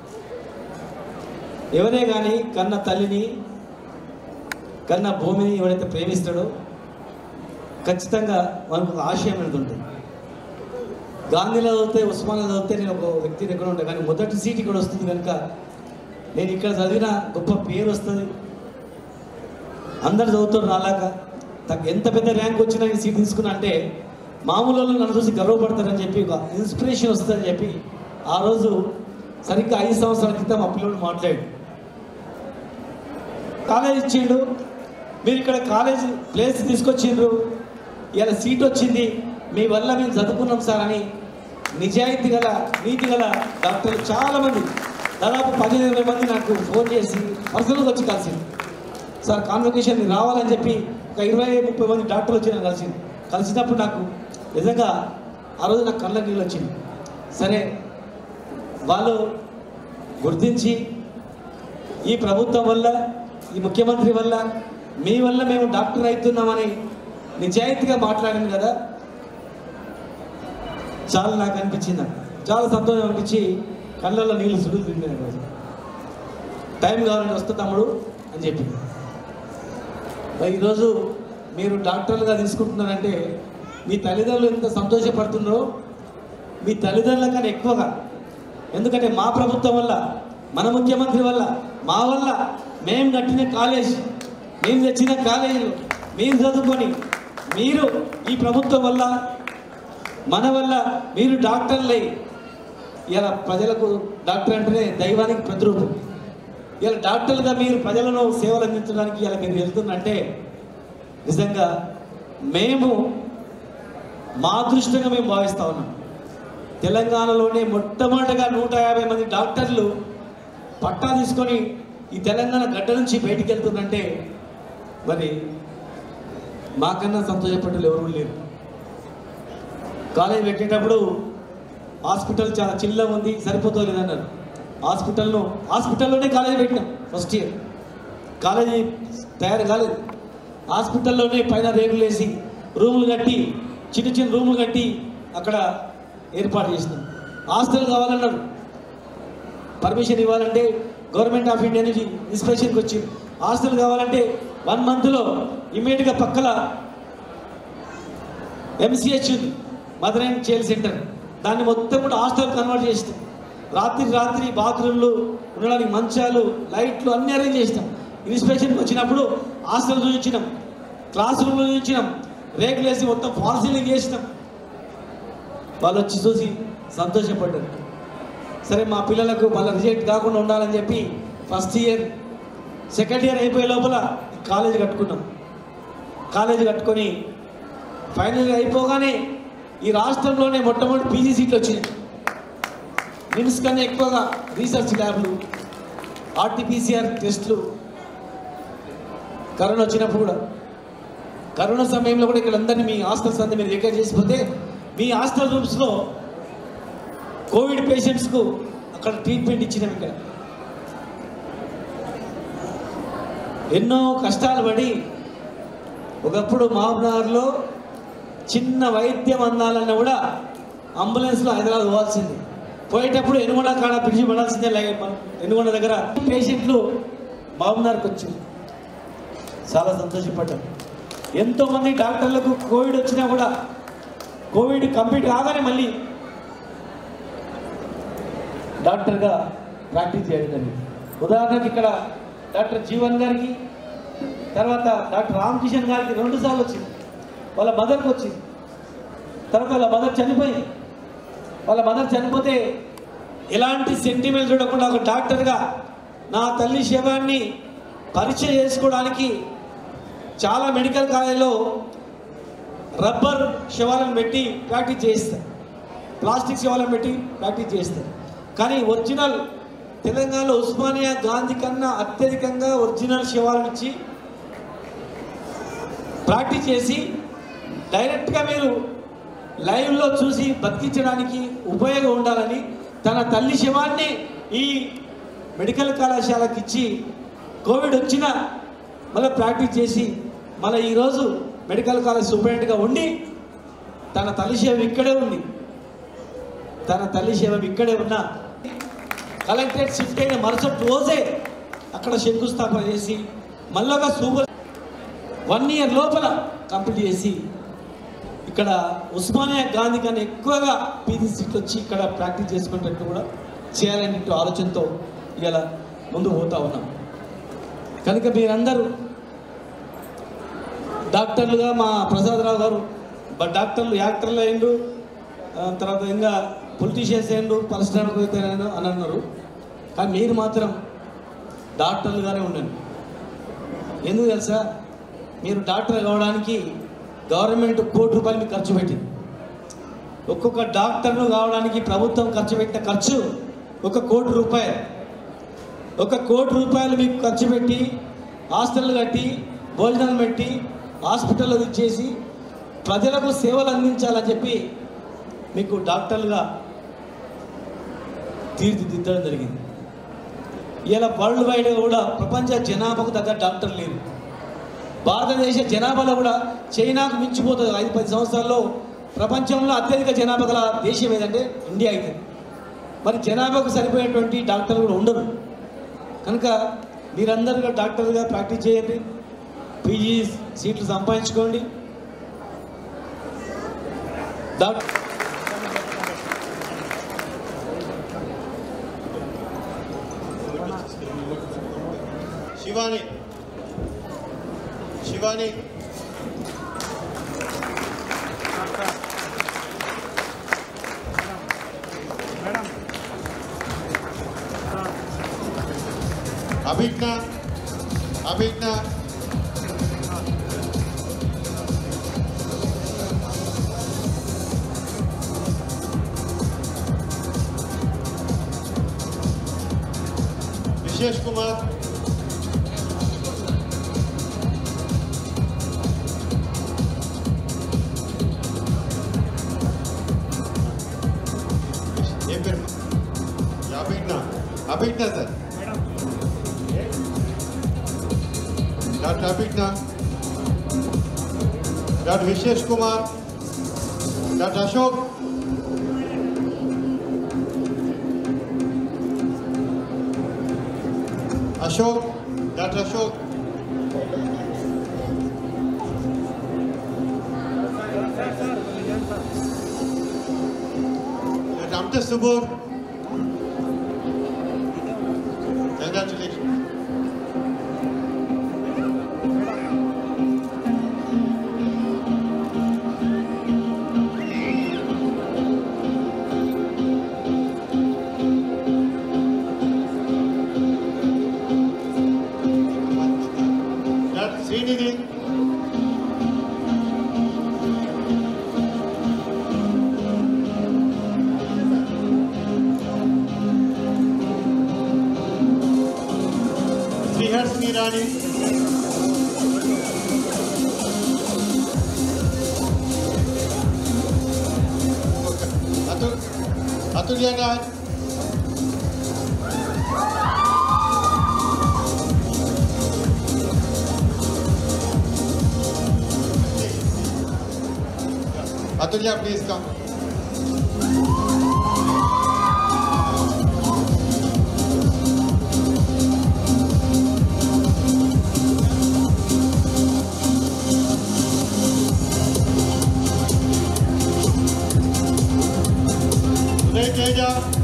ఎవరే కానీ కన్న తల్లిని కన్న భూమిని ఎవరైతే ప్రేమిస్తాడో ఖచ్చితంగా మనకు ఒక ఆశయం అనేది ఉంటుంది గాంధీలో చదివితే ఉస్మానియాలో చదివితే నేను ఒక వ్యక్తి దగ్గర ఉంటాను కానీ మొదటి సీట్ ఇక్కడ వస్తుంది కనుక నేను ఇక్కడ చదివిన గొప్ప పేరు వస్తుంది అందరు చదువుతారు నాలాక తనకు ఎంత పెద్ద ర్యాంక్ వచ్చినా ఈ సీట్ తీసుకున్నా అంటే మామూలు వాళ్ళు నన్ను చూసి గర్వపడతారని చెప్పి ఒక ఇన్స్పిరేషన్ వస్తుందని చెప్పి ఆ రోజు సరిగ్గా ఐదు సంవత్సరాల క్రితం మా పిల్లలు మాట్లాడు కాలేజ్ ఇచ్చిండు మీరు ఇక్కడ కాలేజ్ ప్లేస్ తీసుకొచ్చిండ్రు ఇలా సీట్ వచ్చింది మీ వల్ల మేము చదువుకున్నాం సార్ అని నిజాయితీ గల నీతి గల డాక్టర్లు చాలామంది దాదాపు పదిహేను ఇరవై మంది నాకు ఫోన్ చేసి పర్సనల్గా వచ్చి కలిసింది సార్ కాన్వకేషన్ రావాలని చెప్పి ఒక ఇరవై ముప్పై మంది డాక్టర్లు వచ్చి నాకు కలిసింది కలిసినప్పుడు నాకు నిజంగా ఆ రోజు నాకు కళ్ళ నీళ్ళు వచ్చింది సరే వాళ్ళు గుర్తించి ఈ ప్రభుత్వం వల్ల ఈ ముఖ్యమంత్రి వల్ల మీ వల్ల మేము డాక్టర్ అవుతున్నామని నిజాయితీగా మాట్లాడింది కదా చాలా నాకు అనిపించింది నాకు. చాలా సంతోషం అనిపించి కళ్ళల్లో నీళ్ళు సుడులు తిరిగినాయి రోజు టైం కావాలంటే వస్తా తమ్ముడు అని చెప్పి మరి ఈరోజు మీరు డాక్టర్లుగా తీసుకుంటున్నారంటే మీ తల్లిదండ్రులు ఎంత సంతోషపడుతున్నారో మీ తల్లిదండ్రుల కన్నా ఎక్కువగా ఎందుకంటే మా ప్రభుత్వం వల్ల మన ముఖ్యమంత్రి వల్ల మా వల్ల మేము కట్టిన కాలేజ్ మేము తెచ్చిన కాలేజీలు మీరు చదువుకొని మీరు ఈ ప్రభుత్వం వల్ల మన వల్ల మీరు డాక్టర్లై ఇలా ప్రజలకు డాక్టర్ అంటేనే దైవానికి ప్రతిరూపం ఇలా డాక్టర్లుగా మీరు ప్రజలను సేవలు అందించడానికి ఇలా మీరు వెళ్తుందంటే నిజంగా మేము మా అదృష్టంగా మేము భావిస్తా ఉన్నాం తెలంగాణలోనే మొట్టమొదటిగా నూట యాభై మంది డాక్టర్లు పట్టా తీసుకొని ఈ తెలంగాణ గడ్డ నుంచి బయటికి వెళ్తుందంటే మరి మాకన్నా సంతోషపడ్డలు ఎవరు లేరు కాలేజ్ పెట్టేటప్పుడు హాస్పిటల్ చాలా చిల్లగా ఉంది సరిపోతుంది లేదన్నారు హాస్పిటల్ను హాస్పిటల్లోనే కాలేజ్ పెట్టినాం ఫస్ట్ ఇయర్ కాలేజీ తయారు కాలేదు హాస్పిటల్లోనే పైన రేకులు వేసి రూములు కట్టి చిన్న చిన్న రూములు కట్టి అక్కడ ఏర్పాటు చేసినాం హాస్టల్ కావాలన్నారు పర్మిషన్ ఇవ్వాలంటే గవర్నమెంట్ ఆఫ్ ఇండియా నుంచి ఇన్స్పెక్షన్కి వచ్చి హాస్టల్ కావాలంటే వన్ మంత్లో ఇమ్మీడియట్గా పక్కల ఎంసీహెచ్ ఉంది మదర్ అండ్ చైల్డ్ సెంటర్ దాన్ని మొత్తం కూడా హాస్టల్ కన్వర్ట్ చేస్తాం రాత్రి రాత్రి బాత్రూమ్లు ఉండడానికి మంచాలు లైట్లు అన్నీ అరేంజ్ చేసినాం ఇన్స్పెక్షన్కి వచ్చినప్పుడు హాస్టల్ చూపించినాం క్లాస్ రూమ్లో చూపించినాం రేకులు వేసి మొత్తం ఫాల్ సీలింగ్ చేసినాం వాళ్ళు వచ్చి చూసి సంతోషపడ్డారు సరే మా పిల్లలకు వాళ్ళ రిజెక్ట్ కాకుండా ఉండాలని చెప్పి ఫస్ట్ ఇయర్ సెకండ్ ఇయర్ అయిపోయే లోపల ఈ కాలేజ్ కట్టుకున్నాం కాలేజ్ కట్టుకొని ఫైనల్ ఇయర్ అయిపోగానే ఈ రాష్ట్రంలోనే మొట్టమొదటి పీజీ సీట్లు వచ్చినాయి నిమ్స్ కన్నా ఎక్కువగా రీసెర్చ్ ల్యాబ్లు ఆర్టీపీసీఆర్ టెస్టులు కరోనా వచ్చినప్పుడు కూడా కరోనా సమయంలో కూడా ఇక్కడ అందరినీ మీ హాస్టల్స్ అంతా మీరు వెకేట్ చేసిపోతే మీ హాస్టల్ రూమ్స్లో కోవిడ్ పేషెంట్స్కు అక్కడ ట్రీట్మెంట్ ఇచ్చినాం ఇక్కడ ఎన్నో కష్టాలు పడి ఒకప్పుడు మహబూబ్నగర్లో చిన్న వైద్యం అందాలన్నా కూడా అంబులెన్స్లో హైదరాబాద్ పోవాల్సింది పోయేటప్పుడు ఎనుగొండ కాడ పిలిచి పడాల్సిందే లే- ఎనుగొండ దగ్గర పేషెంట్లు మహబూబ్నగర్కి వచ్చింది చాలా సంతోషపడ్డాం ఎంతోమంది డాక్టర్లకు కోవిడ్ వచ్చినా కూడా కోవిడ్ కంప్లీట్ కాగానే మళ్ళీ డాక్టర్గా ప్రాక్టీస్ చేయడం జరిగింది ఉదాహరణకి ఇక్కడ డాక్టర్ జీవన్ గారికి తర్వాత డాక్టర్ రామకిషన్ గారికి రెండు సార్లు వచ్చింది వాళ్ళ మదర్కి వచ్చింది తర్వాత వాళ్ళ మదర్ చనిపోయింది వాళ్ళ మదర్ చనిపోతే ఎలాంటి సెంటిమెంట్ చూడకుండా ఒక డాక్టర్గా నా తల్లి శవాన్ని పరిచయం చేసుకోవడానికి చాలా మెడికల్ కాలేజీలో రబ్బర్ శవాలను పెట్టి ప్రాక్టీస్ చేయిస్తారు ప్లాస్టిక్ శవాలను పెట్టి ప్రాక్టీస్ చేస్తారు కానీ ఒరిజినల్ తెలంగాణలో ఉస్మానియా గాంధీ కన్నా అత్యధికంగా ఒరిజినల్ శవాలను ఇచ్చి ప్రాక్టీస్ చేసి డైరెక్ట్గా మీరు లైవ్లో చూసి బతికించడానికి ఉపయోగం ఉండాలని తన తల్లి శవాన్ని ఈ మెడికల్ కళాశాలకు ఇచ్చి కోవిడ్ వచ్చినా మళ్ళీ ప్రాక్టీస్ చేసి మళ్ళీ ఈరోజు మెడికల్ కాలేజ్ సూపరింటెండెంట్గా ఉండి తన తల్లి శవం ఇక్కడే ఉంది తన తల్లి శవం ఇక్కడే ఉన్నా కలెక్టరేట్ షిఫ్ట్ అయిన మరుసటి రోజే అక్కడ శంకుస్థాపన చేసి మళ్ళొక సూపర్ వన్ ఇయర్ లోపల కంప్లీట్ చేసి ఇక్కడ ఉస్మానియా గాంధీ కన్నా ఎక్కువగా పీజీ సీట్లు వచ్చి ఇక్కడ ప్రాక్టీస్ చేసుకునేటట్టు కూడా చేయాలనే ఆలోచనతో ఇలా ముందు పోతా ఉన్నాం కనుక మీరందరూ డాక్టర్లుగా మా ప్రసాదరావు గారు బ- డాక్టర్లు యాక్టర్లు అయ్యిండు ఆ, తర్వాత ఇంకా పొలిటీషియన్స్ అయ్యిండు పారిశ్రామికవేత్త అయ్యిండు అని అన్నారు కానీ మీరు మాత్రం డాక్టర్లుగానే ఉండండి ఎందుకు తెలుసా మీరు డాక్టర్ కావడానికి గవర్నమెంట్ కోటి రూపాయలు మీకు ఖర్చు పెట్టింది ఒక్కొక్క డాక్టర్ను కావడానికి ప్రభుత్వం ఖర్చు పెట్టిన ఖర్చు ఒక కోటి రూపాయలు ఒక కోటి రూపాయలు మీకు ఖర్చు పెట్టి హాస్టల్ కట్టి భోజనాలు పెట్టి హాస్పిటల్లో ఇచ్చేసి ప్రజలకు సేవలు అందించాలని చెప్పి మీకు డాక్టర్లుగా తీర్చిదిద్దడం జరిగింది ఇలా వరల్డ్ వైడ్ కూడా ప్రపంచ జనాభాకు తగ్గ డాక్టర్ లేరు భారతదేశ జనాభాలో కూడా చైనాకు మించిపోతుంది ఐదు పది సంవత్సరాల్లో ప్రపంచంలో అత్యధిక జనాభా గల దేశం ఏదంటే ఇండియా అయితే మరి జనాభాకు సరిపోయేటువంటి డాక్టర్లు కూడా ఉండరు కనుక మీరందరూ కూడా డాక్టర్గా ప్రాక్టీస్ చేయండి పీజీ సీట్లు సంపాదించుకోండి డాక్టర్ శివాని శివాని అభిజ్ఞ అభిజ్ఞ విశేష్ కుమార్ ఏం పేరు Abhijna Abhijna sir doctor Abhijna doctor Vishesh Kumar doctor Ashok Ashok doctor Ashok doctor సుబోర్ congratulation doctor Srinidhi Sriharshini Rani Atul Atulya Raj Atulya please come Uday Teja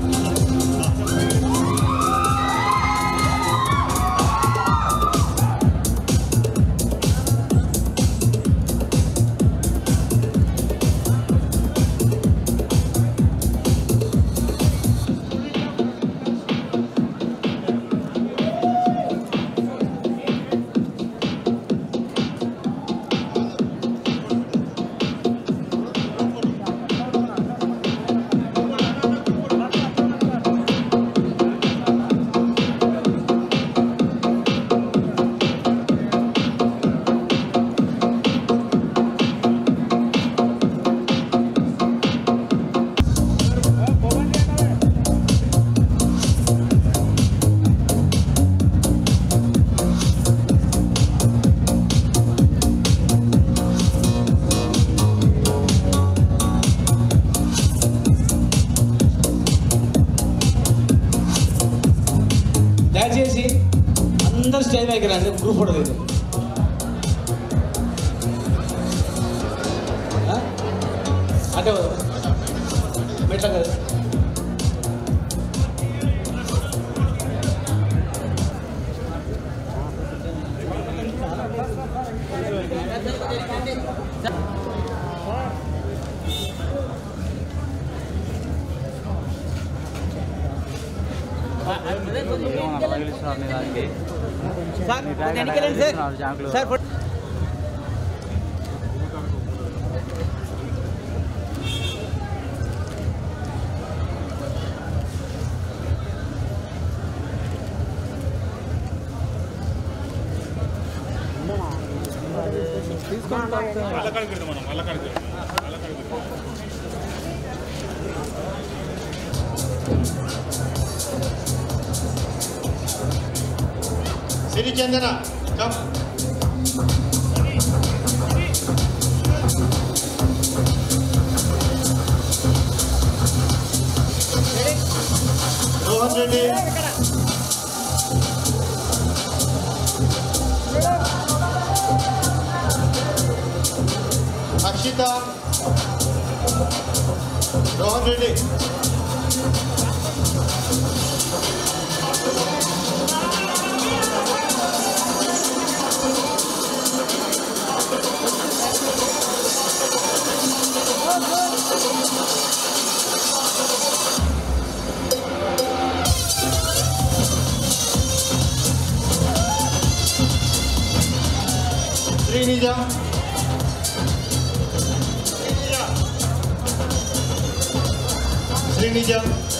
దయచేసి అందరు స్టేజ్ పైకి రండి గ్రూప్ ఫోటో తీద్దాం ఆ? అంటే మెట్ల కదా Sirichandana come Rohan Reddy Akshitha Rohan Reddy Sreenija Sreenija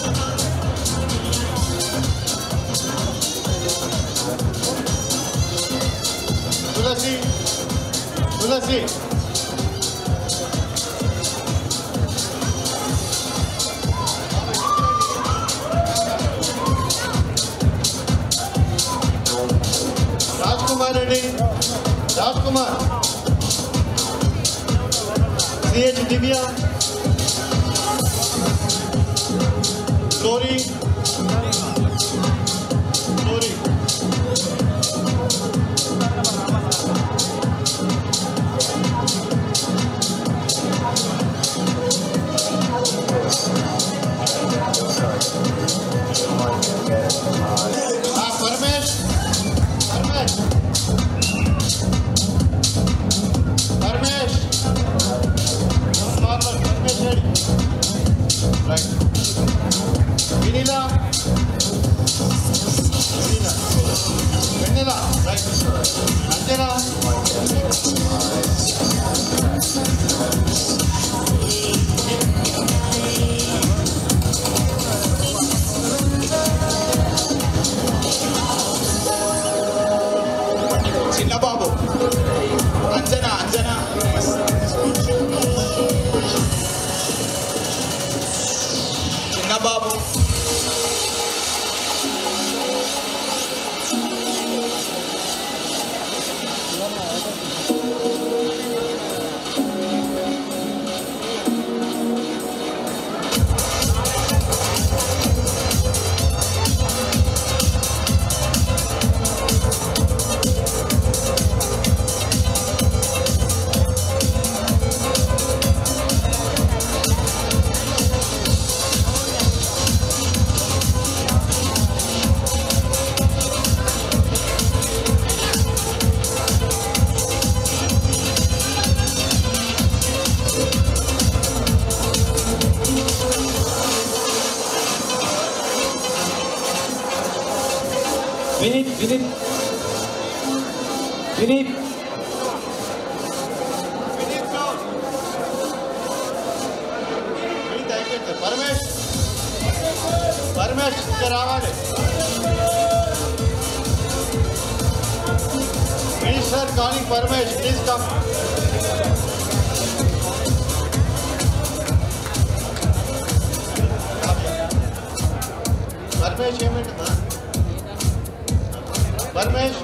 Tulasi Tulasi Raj Kumar Reddy Raj Kumar CH Divya Glory Glory ఆ, Paramesh Paramesh Paramesh normal Paramesh Reddy right Vineela Vineela Vennela right Anjana Chinnababu Anjana Anjana Chinnababu Vineeth Vineeth Vineeth Vineeth అయిపోయింది పరమేష్ పరమేష్ ఇంకా రావాలి please sir calling Paramesh please come Paramesh ఏమిటమ్మా పరమేష్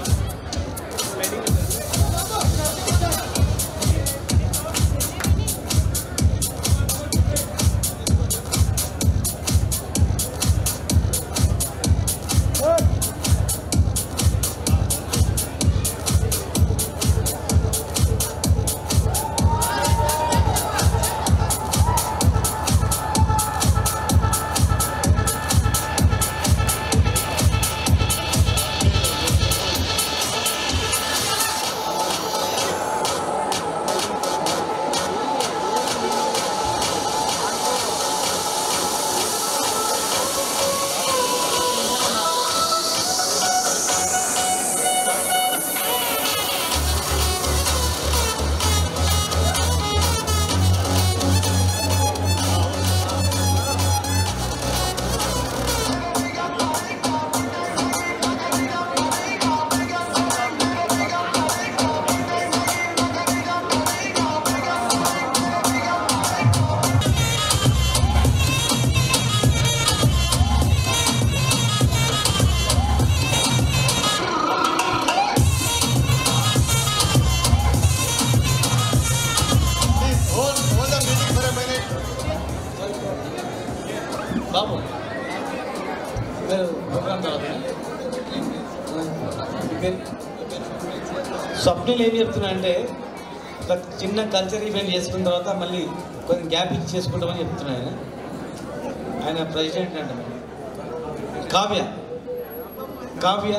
స్వప్నిల్ ఏం చెప్తున్నా అంటే ఒక చిన్న కల్చర్ ఈవెంట్ చేసుకున్న తర్వాత మళ్ళీ కొంచెం గ్యాప్ ఇచ్చి చేసుకుంటామని చెప్తున్నా ఆయన ఆయన ప్రెసిడెంట్ అంట Kavya Kavya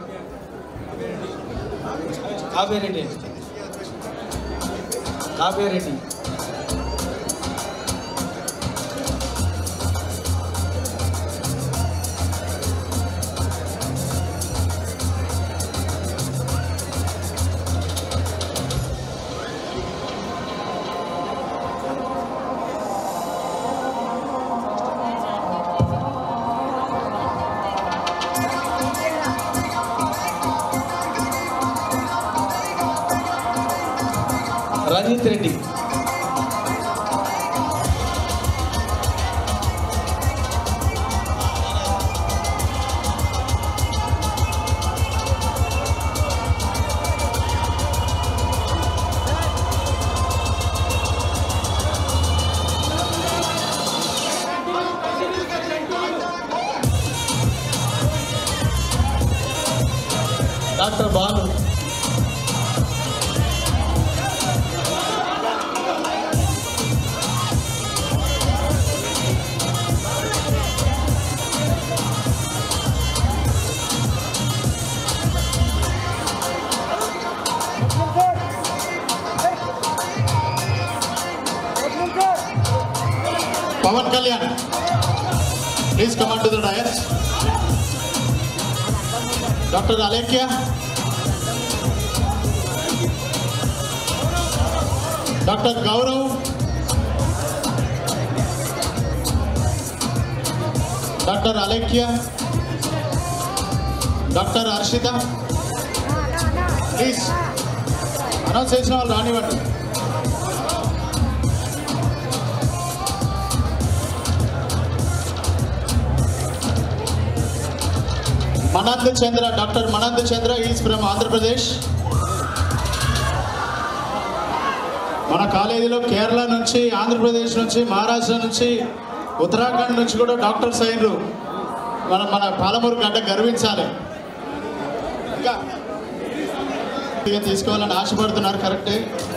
Kavya Reddy Kavya Reddy Ranjith Reddy doctor Balu Pawan Kalyan please come on to the dais doctor Alekhya doctor Gaurav doctor Alekhya doctor Harshitha please announce చేసిన వాళ్ళు రానివ్వండి Manand Chandra doctor Manand Chandra is from Andhra Pradesh మన కాలేజీలో కేరళ నుంచి ఆంధ్రప్రదేశ్ నుంచి మహారాష్ట్ర నుంచి ఉత్తరాఖండ్ నుంచి కూడా డాక్టర్స్ అయినరు మన మన పాలమూరు గడ్డ గర్వించాలి ఇంకా ఇక తీసుకోవాలని ఆశపడుతున్నారు కరెక్టే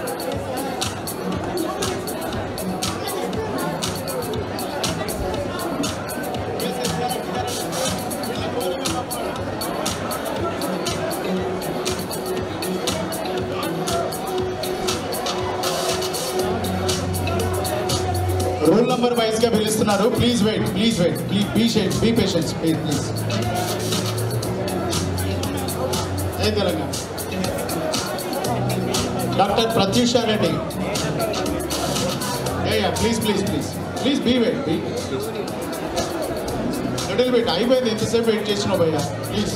రోల్ నంబర్ వైజ్ గా పిలుస్తున్నారు please wait please wait please be seat be patience please please జై తెలంగాణ డాక్టర్ ప్రత్యూష రెడ్డి ఏ please please please please be wait be little wait అయిపోయింది ఎంతసేపు వెయిట్ చేసినావు భయ్యా please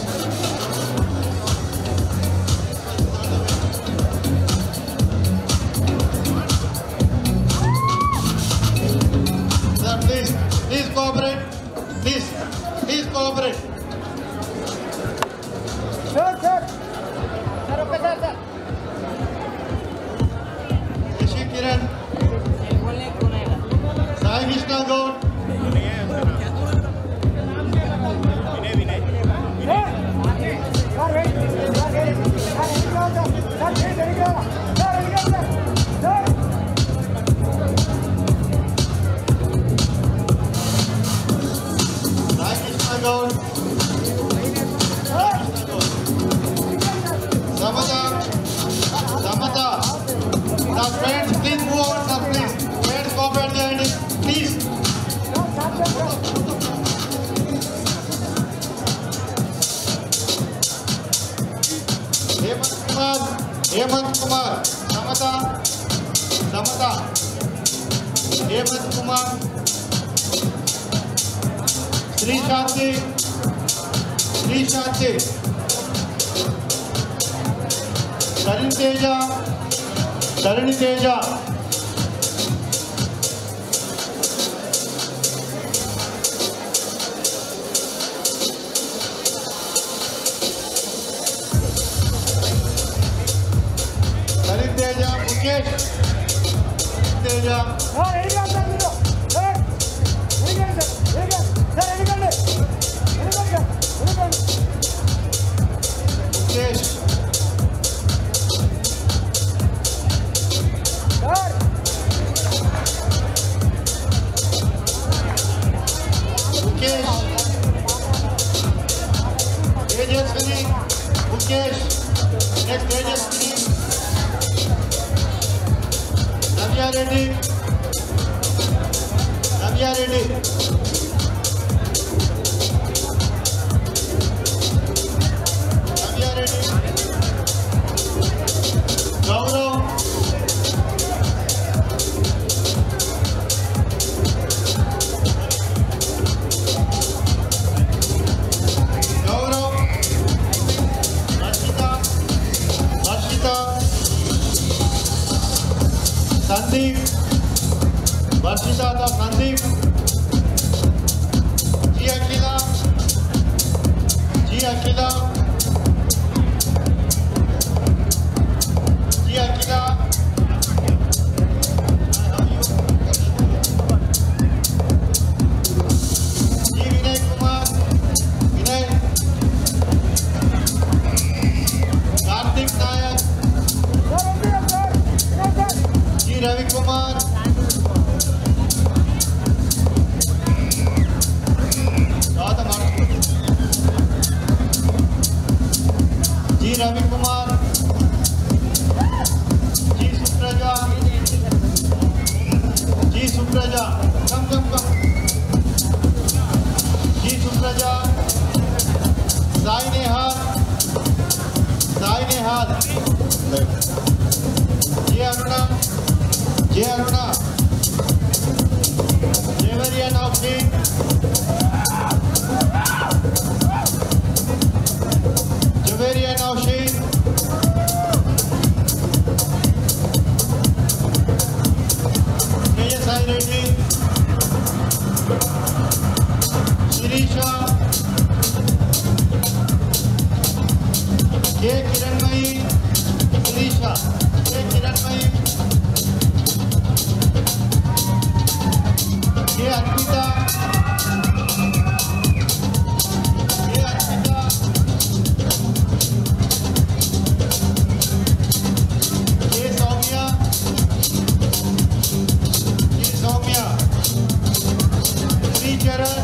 Sir, please, please cooperate. Please, please cooperate. Sir sir sir ఒక్కసారి sir Rishi Kiran. Sai Krishna Gaur. Sir wait sir wait sir ఎన్నికలు sir sir please ఎన్నికలు sir ఎన్నికలు sir sir Sai Krishna Gaur. Samata. Samata. Now friends, please move on. Now please. Friends, cooperate there. Please. Hemant Kumar Hemant Kumar Samata Samata Hemant Kumar Shri Shanti Shri Shanti Tarun Teja Tarun Teja Tarun Teja Mukesh Teja sir ఎన్నికలు sir మీరు sir ఎన్నికలు sir ఎన్నికలు sir ఎన్నికలు ఎన్నికలు sir Tejaswini Mukesh next Tejaswini Navya Reddy Navya Reddy Navya Reddy Gaurav Gaurav Harshitha Harshitha Sandeep Varshitha Sandeep G Akhila G Akhila G Akhila G Vinay Kumar Vinay Karthik Nayak G Ravikumar తర్వాత మనం G Ravikumar G Supraja G Supraja come come come G Supraja Sai Nehal Sai Nehal G Aruna G Aruna Javeria Nausheen Javeria Nausheen. Meya Sai Reddy. Shirisha. K. Kiranmai. Shirisha. K. Kiranmai. K. Arpita. K. Arpita. ये सौम्या ये सौम्या श्रीचरण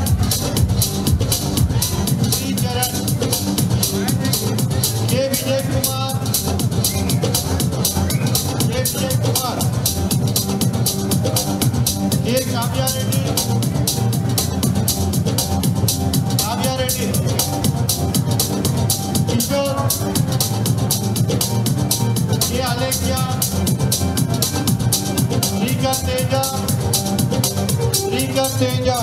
श्रीचरण ये विजय कुमार ये विजय कुमार ये काव्या रेड्डी काव्या रेड्डी किशोर ये अलेख्या श्रीकर तेजा श्रीकर तेजा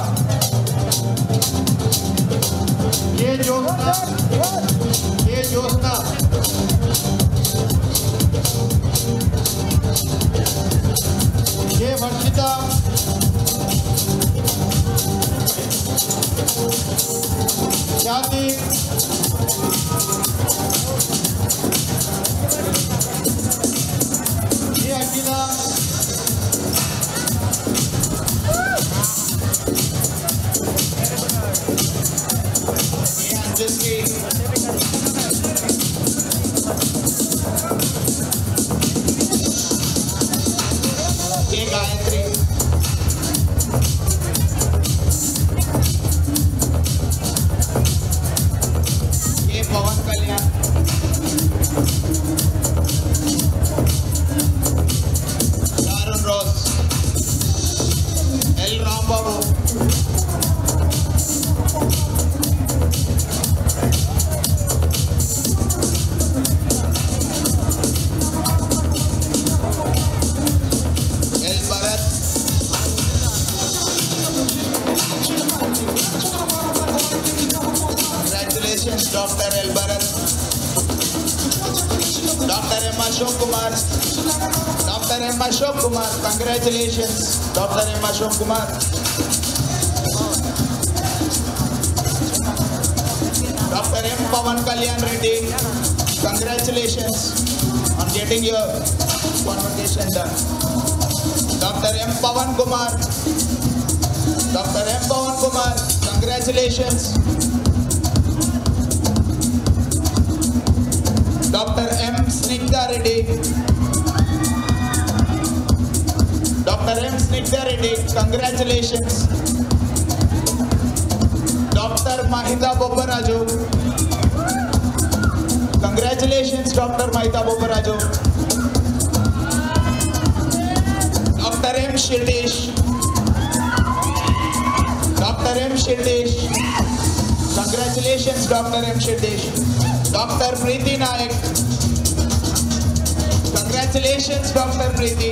ये ज्योत्ना ये ज्योत्ना ये वर्षिता ख्याति ये अखिला ये अंजस्वी ये गायत्री ये पवन कल्याण दारुण रोज L Rambabu L Bharat Congratulations, Dr. El Bharat. Dr. M. Ashok Kumar. Dr. M. Ashok Kumar. Congratulations, Dr. M. Ashok Kumar. Dr. M. Pavan Kalyan Reddy. Congratulations on getting your convocation done. Dr. M. Pavan Kumar. Dr. M. Pavan Kumar. Congratulations. Dr. M. Snigdha Reddy. Dr. M. Snigdha Reddy, congratulations. Dr. Mahida Bobbaraju. Shirdesh. Dr. M. Shirdesh. Congratulations, Dr. M. Shirdesh. Dr. Preeti Nayak. Congratulations, Dr. Preeti.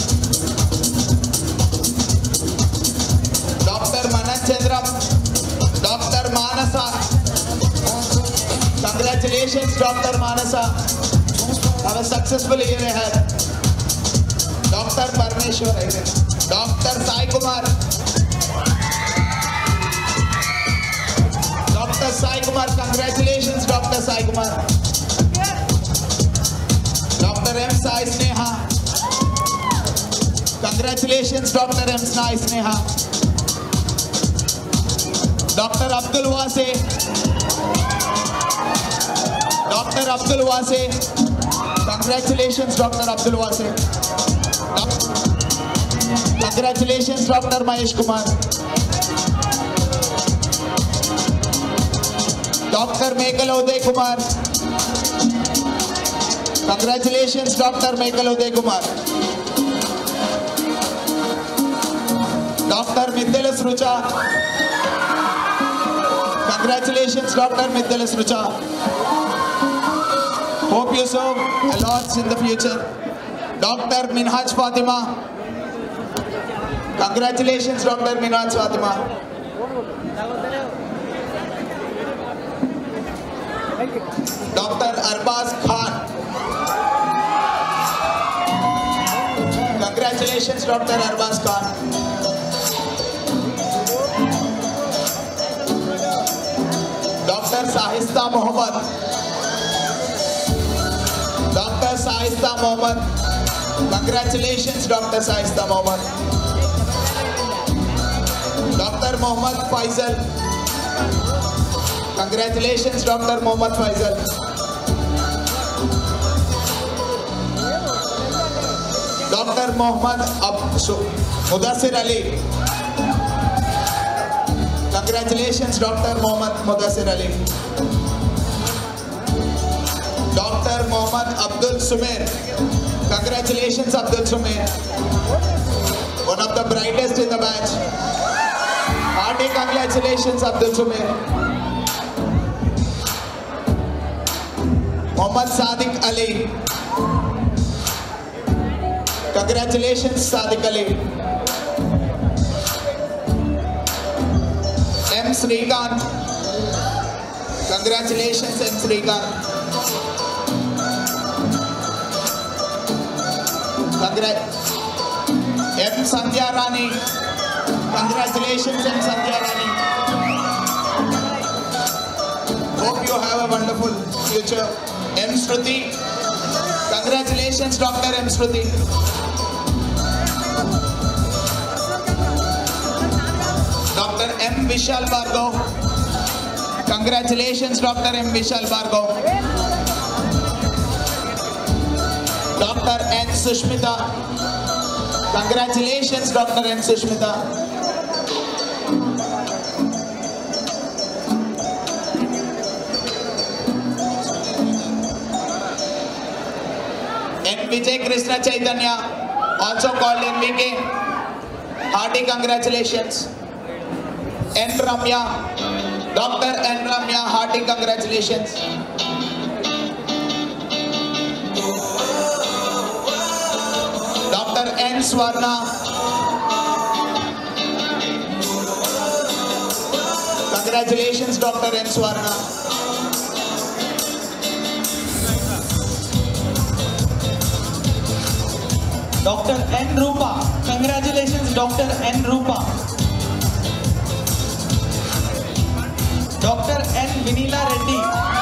Dr. Manan Chandram. Dr. Manasa. Congratulations, Dr. Manasa. Have a successful year ahead. Dr. Parmeshwar, I think. Dr. Sai Kumar. Dr. Sai Kumar, congratulations, Dr. Sai Kumar. Dr. M. Sai Sneha. Congratulations, Dr. M. Sai Sneha. Dr. Abdul Wase. Dr. Abdul Wase. Congratulations, Dr. Abdul Wase. Congratulations, Dr. Mahesh Kumar. Dr. Mekal Uday Kumar. Congratulations, Dr. Mekal Uday Kumar. Dr. Mithilas Rucha. Congratulations, Dr. Mithilas Rucha. Hope you serve a lot in the future. Dr. Minhaj Fatima. Congratulations, Dr. Minhaj Fatima. Dr. Arbaz Khan. Congratulations, Dr. Arbaz Khan. Dr. Sahista Mohammed. Dr. Sahista Mohammed. Congratulations, Dr. Sahista Mohammed. Dr. Mohammed Faisal. Congratulations, Dr. Mohammed Faisal. Dr. Mohammed Ab- Su- Mudassir Ali. Congratulations, Dr. Mohammed Mudassir Ali. Dr. Mohammed Abdul Sumer. Congratulations, Abdul Sumer. One of the brightest in the batch. Hearty congratulations, Abdul Sumer. Mohammed Sadiq Ali. Congratulations, Sadiq Ali. M. Srikant. Congratulations, M. Srikant. Congrat. M. Sandhya Rani. Congratulations, M. Sandhya Rani. Hope you have a wonderful future. M. Shruti. Congratulations, Dr. M. Shruti. Dr. M. Vishal Bhargav. Congratulations, Dr. M. Vishal Bhargav. Dr. N. Sushmita. Congratulations, Dr. N. Sushmita. N. Vijay Krishna Chaitanya, also called NVK. Hearty congratulations. N. Ramya, Dr. N. Ramya, hearty congratulations. Dr. N. Swarna. Congratulations, Dr. N. Swarna. Dr. N. Rupa. Congratulations, Dr. N. Rupa. Dr. N. Vinila Reddy.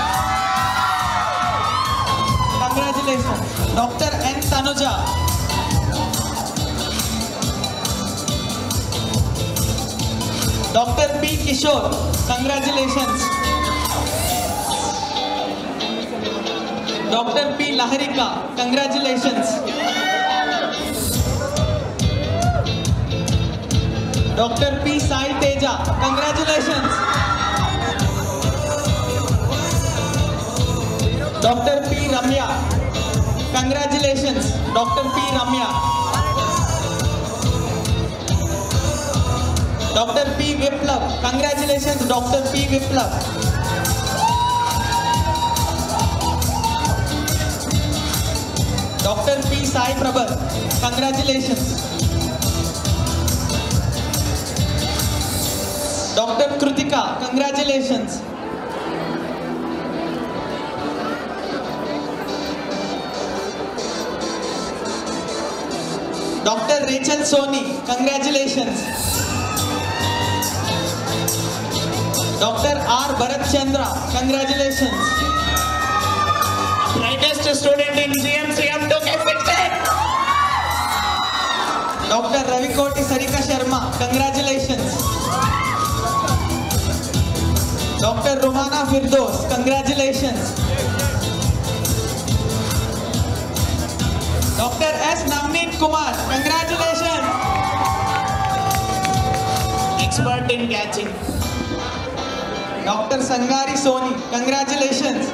Congratulations. Dr. N. Tanuja. Dr. P. Kishore. Congratulations. Dr. P. Laharika. Congratulations. Dr. P. Sai Teja. Congratulations. Dr. P. Ramya. Congratulations, Dr. P. Ramya. Dr. P. Viplav. Congratulations, Dr. P. Viplav. Dr. P. Sai Prabhat. Congratulations. Dr. Krutika. Congratulations. Dr. Rachel Soni. Congratulations. Dr. R. Bharat Chandra. Congratulations. Brightest student in GMCM took a 16. Dr. Ravikoti Sarika Sharma. Congratulations. Dr. Rumana Firdos. Congratulations. Dr. S. Navneet Kumar. Congratulations. Expert in catching. Dr. Sangari Soni. Congratulations.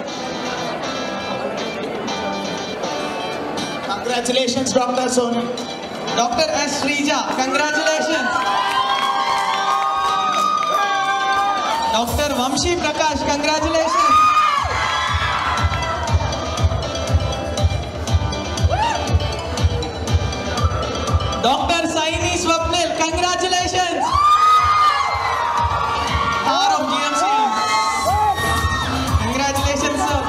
Congratulations, Dr. Soni. Dr. S. Srija. Congratulations. Dr. Vamshi Prakash. Congratulations. Dr. Saini Swapnil. Congratulations. R of GMC. Congratulations, sir.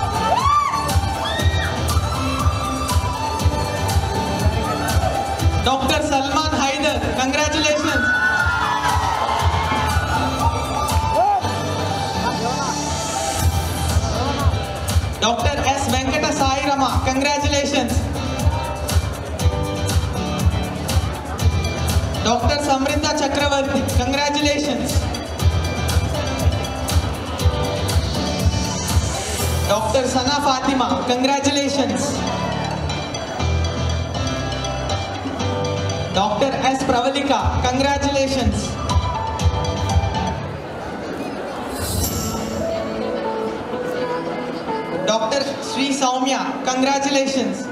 Dr. Salman Haider, congratulations. Dr. S. Venkata Sai Rama, congratulations. Dr. Samrita Chakravarti, congratulations. Dr. Sana Fatima, congratulations. Dr. S. Pravalika, congratulations. Dr. Sri Saumya, congratulations.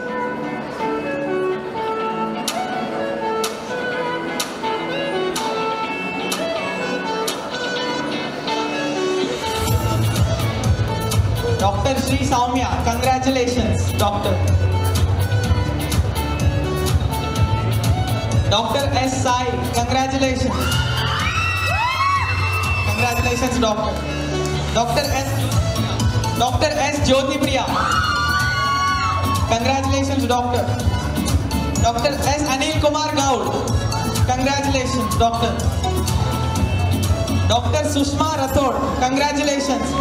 Dr. Sri Saumya, congratulations, doctor. Dr. S. Sai, congratulations. Congratulations, doctor. Dr. S. Dr. S. Jyoti Priya. Congratulations, doctor. Dr. S. Anil Kumar Gaud. Congratulations, doctor. Dr. Sushma Rathod. Congratulations.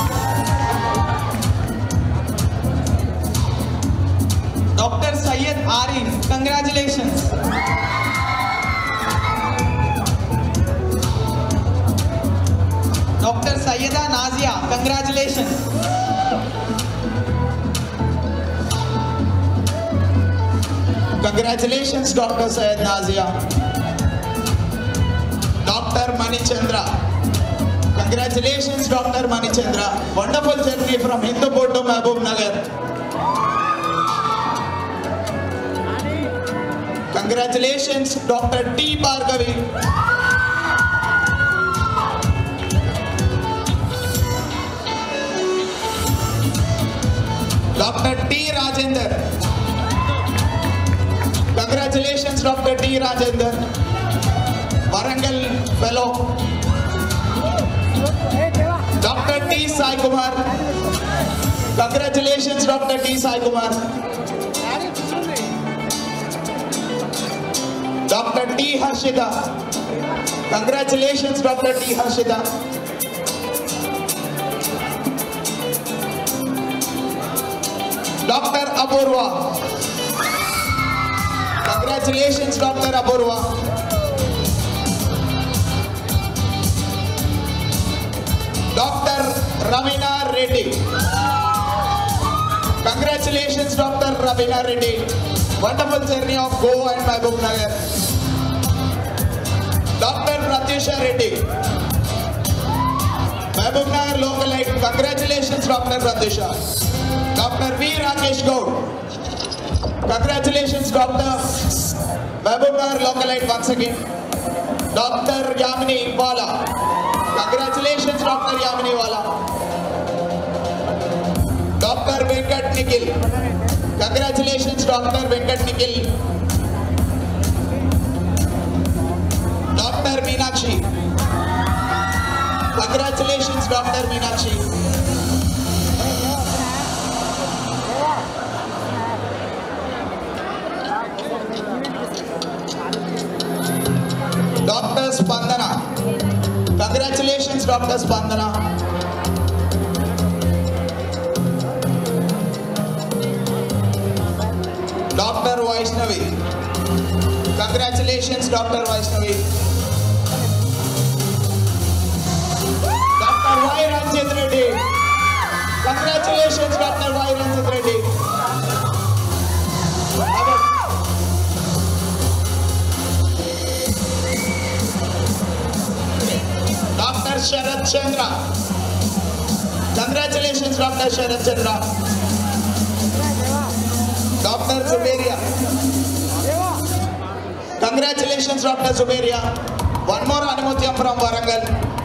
Dr. Syed Arif. Congratulations. Dr. Sayyeda Nazia, congratulations. Congratulations, Dr. Syed Nazia. Dr. Manichandra. Congratulations, Dr. Manichandra. Wonderful journey from Hindupur to Mahbub Nagar. Congratulations, Dr. T. Bhargavi. Dr. T. Rajender. Congratulations, Dr. T. Rajender. Warangal Fellow. Dr. T. Sai Kumar. Congratulations, Dr. T. Sai Kumar. Dr. T. Harshida. Congratulations, Dr. T. Harshida. Dr. Apurva. Congratulations, Dr. Apurva. Dr. Ravina Reddy. Congratulations, Dr. Ravina Reddy. Wonderful journey of Goa and Mahbub Nagar. Dr. Pratyusha Reddy. Mahbub Nagar localite. Congratulations, Dr. Pratyusha. Dr. V. Rakesh Gaud. Congratulations, Dr. Mahbub Nagar localite once again. Dr. Yamini Wala. Congratulations, Dr. Yamini Wala. Dr. Venkat Nikhil. Congratulations, Dr. Venkat Nikhil. Dr. Meenakshi. Congratulations, Dr. Meenakshi. Dr. Spandana. Congratulations, Dr. Spandana. Dr. Vaishnavi. Congratulations, Dr. Vaishnavi. Dr. Y. Ranjit Reddy. Congratulations, Dr. Y. Ranjit Reddy. Dr. Sharad Chandra. Congratulations, Dr. Sharad Chandra. Dr. Zuberia. Congratulations, Dr. Zuberia. One more Animutyam from Warangal.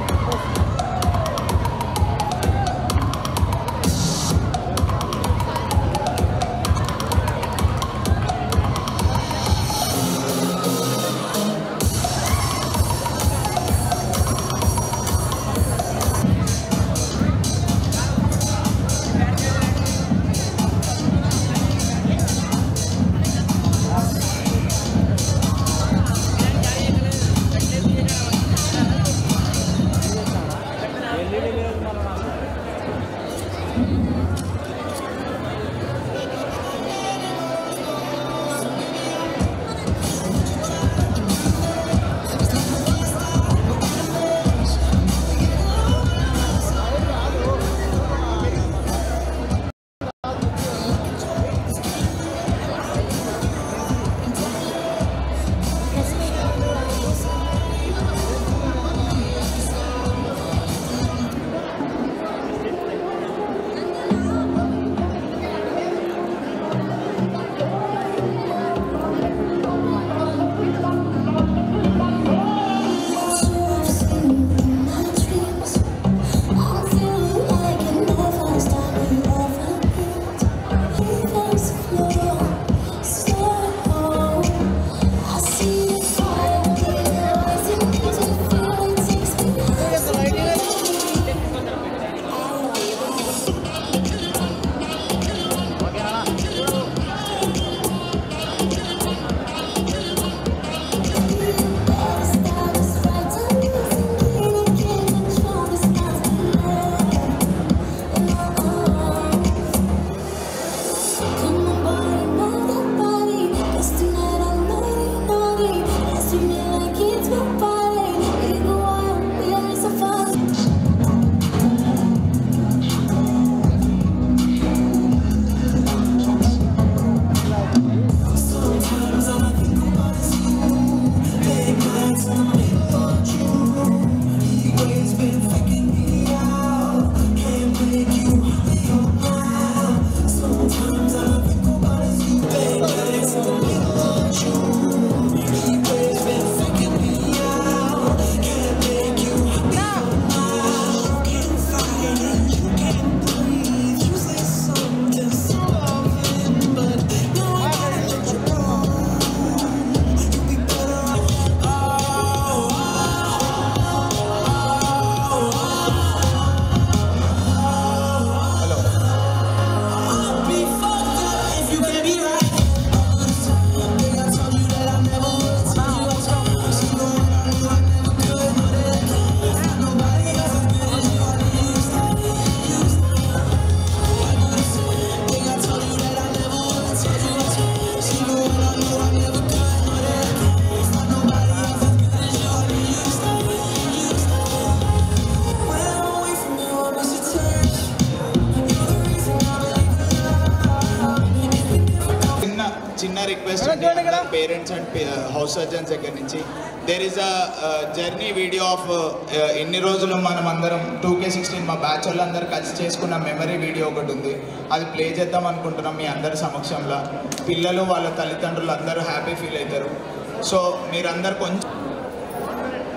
చిన్న చిన్న request అండి parents and house surgeons దగ్గర నుంచి there is a journey video of ఎన్ని రోజులు మనం అందరం two K sixteen మా బ్యాచ్ వాళ్ళందరూ కలిసి చేసుకున్న మెమరీ వీడియో ఒకటి ఉంది అది ప్లే చేద్దాం అనుకుంటున్నాం మీ అందరి సమక్షంలో పిల్లలు వాళ్ళ తల్లిదండ్రులు అందరూ హ్యాపీ ఫీల్ అవుతారు సో మీరందరు కొంచెం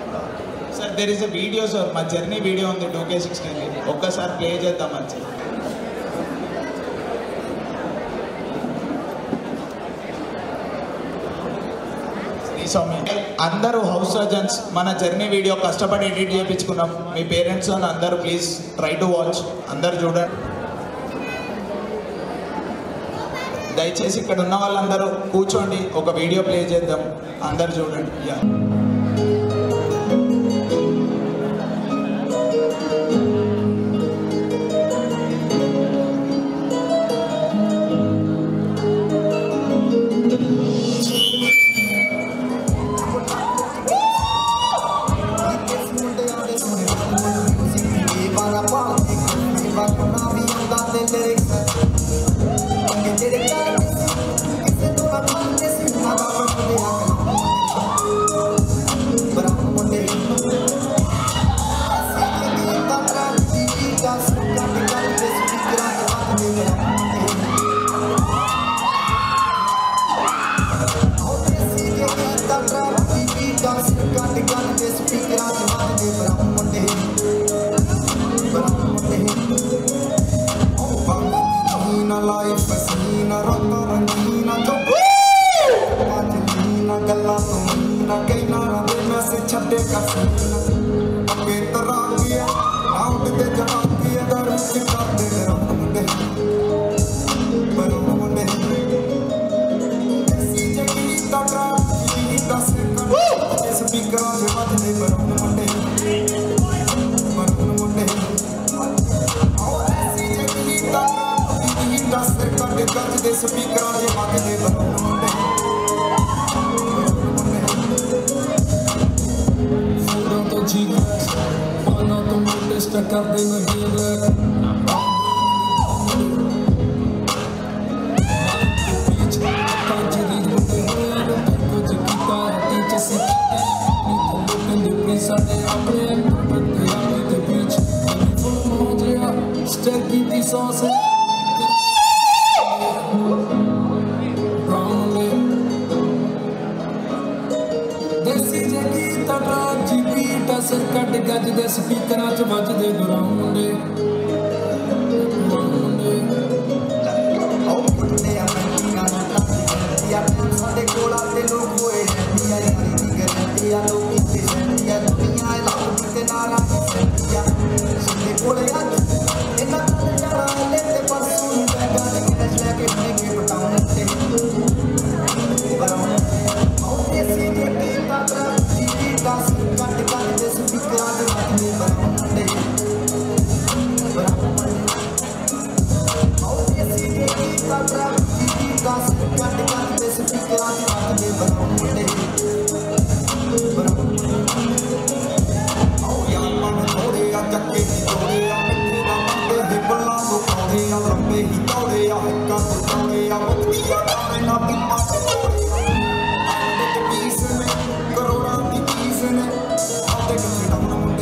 sir there is a video sir మా జర్నీ వీడియో ఉంది టూ కే సిక్స్టీన్ ఒక్కసారి ప్లే చేద్దామని సార్ ఈ స్వామి అందరూ హౌస్ సర్జన్స్ మన జర్నీ వీడియో కష్టపడి ఎడిట్ చేయించుకున్నాం మీ పేరెంట్స్ అని అందరూ ప్లీజ్ ట్రై టు వాచ్ అందరు చూడండి దయచేసి ఇక్కడ ఉన్న వాళ్ళందరూ కూర్చోండి ఒక వీడియో ప్లే చేద్దాం అందరు చూడండి యా ਸਪੀਕਰਾਂ ਚ ਵੱਜਦੇ ਗਰਾਉਂਡੇ ਸਾਡੇ ਕੋਲ ਆਤੇ ਲੋਕ ਹੋਏ ਰਹਿੰਦੀਆਂ ਯਾਰੀ ਦੀ ਗਰੰਟੀਆਂ ਲੋਕ ਇੱਥੇ ਰਹਿੰਦੀਆਂ ਦੁਨੀਆ ਇਹ ਲੱਭ ਤੇ ਨਾਰਾ ਰਹਿੰਦੀਆਂ ਸਾਡੇ ਕੋਲ ਯਾਰ ਇਹਨਾਂ ਕੋਲ ਜਾਣਾ ਲੈ ਤੇ ਪਰਸੋਂ ਨੂੰ ਬੈਗਾ ਦੇ ਕੈਸ਼ ਲੈ ਕੇ ਠੇਕੇ ਪਟਾਉਣ ਤੇ ਬਰਾਉਂ ਆਉ ਤੇ ਸੀ ਜੇ ਕੀ ਤਾਤਰਾ ਜੀ ਦਾ ਸੀ ਕੱਟ ਕੱਟ ਦੇ ਸਪੀਕਰਾਂ ਦੇ ਵੱਜਦੇ ਬਰਾਉਂਡੇ ਆਉ ਤੇ ਸੀ ਜੇ ਕੀ ਤਾਤਰਾ ਜੀ ਦਾ ਸੀ ਕੱਟ ਕੱਟ ਦੇ ਸਪੀਕਰਾਂ ਦੇ ਵੱਜਦੇ ਬਰਾਉਂਡੇ ਆਉ ਯਾਰ ਮਨ ਥੋੜੇ ਆ ਚੱਕੇ ਦੀ ਜੋੜੇ ਆ ਮਿੱਠੇ ਨਾ ਮੰਦੇ ਦੇ ਬੱਲਾਂ ਨੂੰ ਪਾਉਂਦੇ ਆ ਲੰਬੇ ਹੀ ਦੌੜੇ ਆ ਹੱਕਾਂ ਤੋਂ ਦੌੜੇ ਆ ਮੁਕਤੀਆਂ ਨਾਲੇ ਨਾ ਬਿਮਾਰ ਪੀਸ ਨੇ ਕਰੋੜਾਂ ਦੀ ਪੀਸ ਨੇ ਆਤੇ ਕਿੱਥੇ ਡਾਉਣ ਮੁੰਡੇ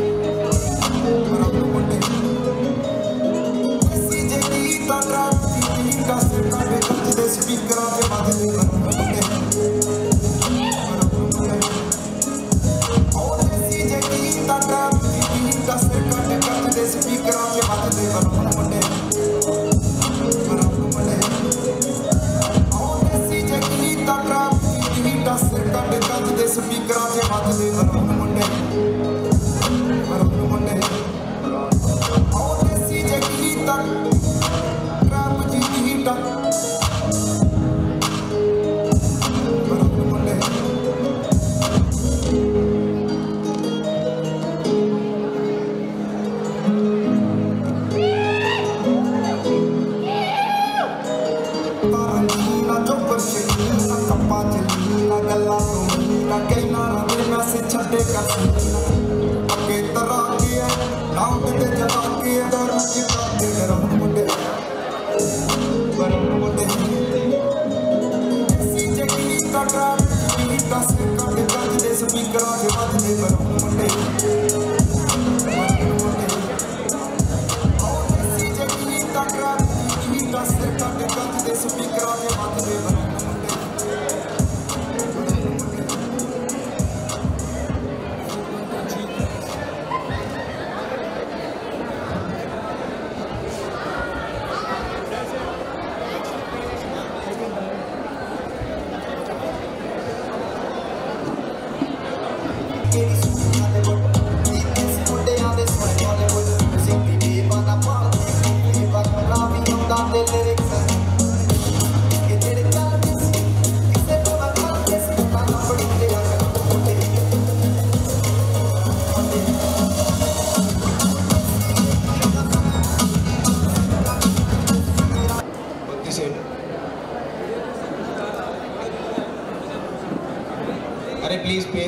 ਮਰਨ ਮੁੰਡੇ ਸੀ ਜੇ ਕੀ ਤਾਂ ਰਾਤ ਦੀ ਦਾ ਸਿਰ ਕਾਢੇ ਕੱਚ ਦੇ ਸਪੀਕਰਾਂ ਤੇ ਵੱਜਦੇ ਮਰਨ ਮੁੰਡੇ ਸੀ ਜੇ ਕੀ ਤਾਂ ਰਾਤ ਦੀ ਦਾ ਸਿਰ ਕਾਢੇ ਕੱਚ ਦੇ ਸਪੀਕਰਾਂ ਤੇ ਵੱਜਦੇ ਮਰਨ ਮੁੰਡੇ ਸੀ ਜੇ ਕੀ ਤਾਂ ਰਾਤ ਦੀ ਦਾ ਸਿਰ ਕਾਢੇ ਕੱਚ ਦੇ ਸਪੀਕਰਾਂ ਤੇ ਵੱਜਦੇ ਮਰਨ ਮੁੰਡੇ ਮਰਨ ਮੁੰਡੇ ਆਉਂਦੇ ਸੀ ਜੇ ਕੀ ਤਾਂ ਰੱਬ ਜੀ ਦੀ ਤਾਂ ਮਰਨ ਮੁੰਡੇ ਨਾ ਚੁੱਪ ਸੀ ਨਾ ਕੱਪਾ ਚ ਨਾ ਗੱਲਾਂ ਤੋਂ ਨਾ ਕਹਿਣਾ ਰਵੇ ਮੈਂ ਸੇ ਛੱਡੇ ਕਰ ਅੱਗੇ ਤਰਾ ਗਿਆ ਨਾ ਉੱਤੇ ਜਲਾ ਕੇ ਦਰ ਚ ਕਰਦੇ ਗਰਮ ਮੁੰਡੇ ਗਰਮ ਮੁੰਡੇ ਸੀ ਜਗੀ ਕਟਰਾ ਕੀ ਦਸ ਕੱਢ ਕੱਢ ਦੇ ਸਪੀਕਰਾਂ ਦੇ ਵੱਜਦੇ ਗਰਮ ਮੁੰਡੇ ਗਰਮ ਮੁੰਡੇ ਸੀ ਜਗੀ ਕਟਰਾ ਕੀ ਦਸ ਕੱਢ ਕੱਢ ਦੇ ਸਪੀਕਰਾਂ ਦੇ ਵੱਜਦੇ ਗਰਮ ਮੁੰਡੇ కొద్దిసేపు అరే ప్లీజ్ పే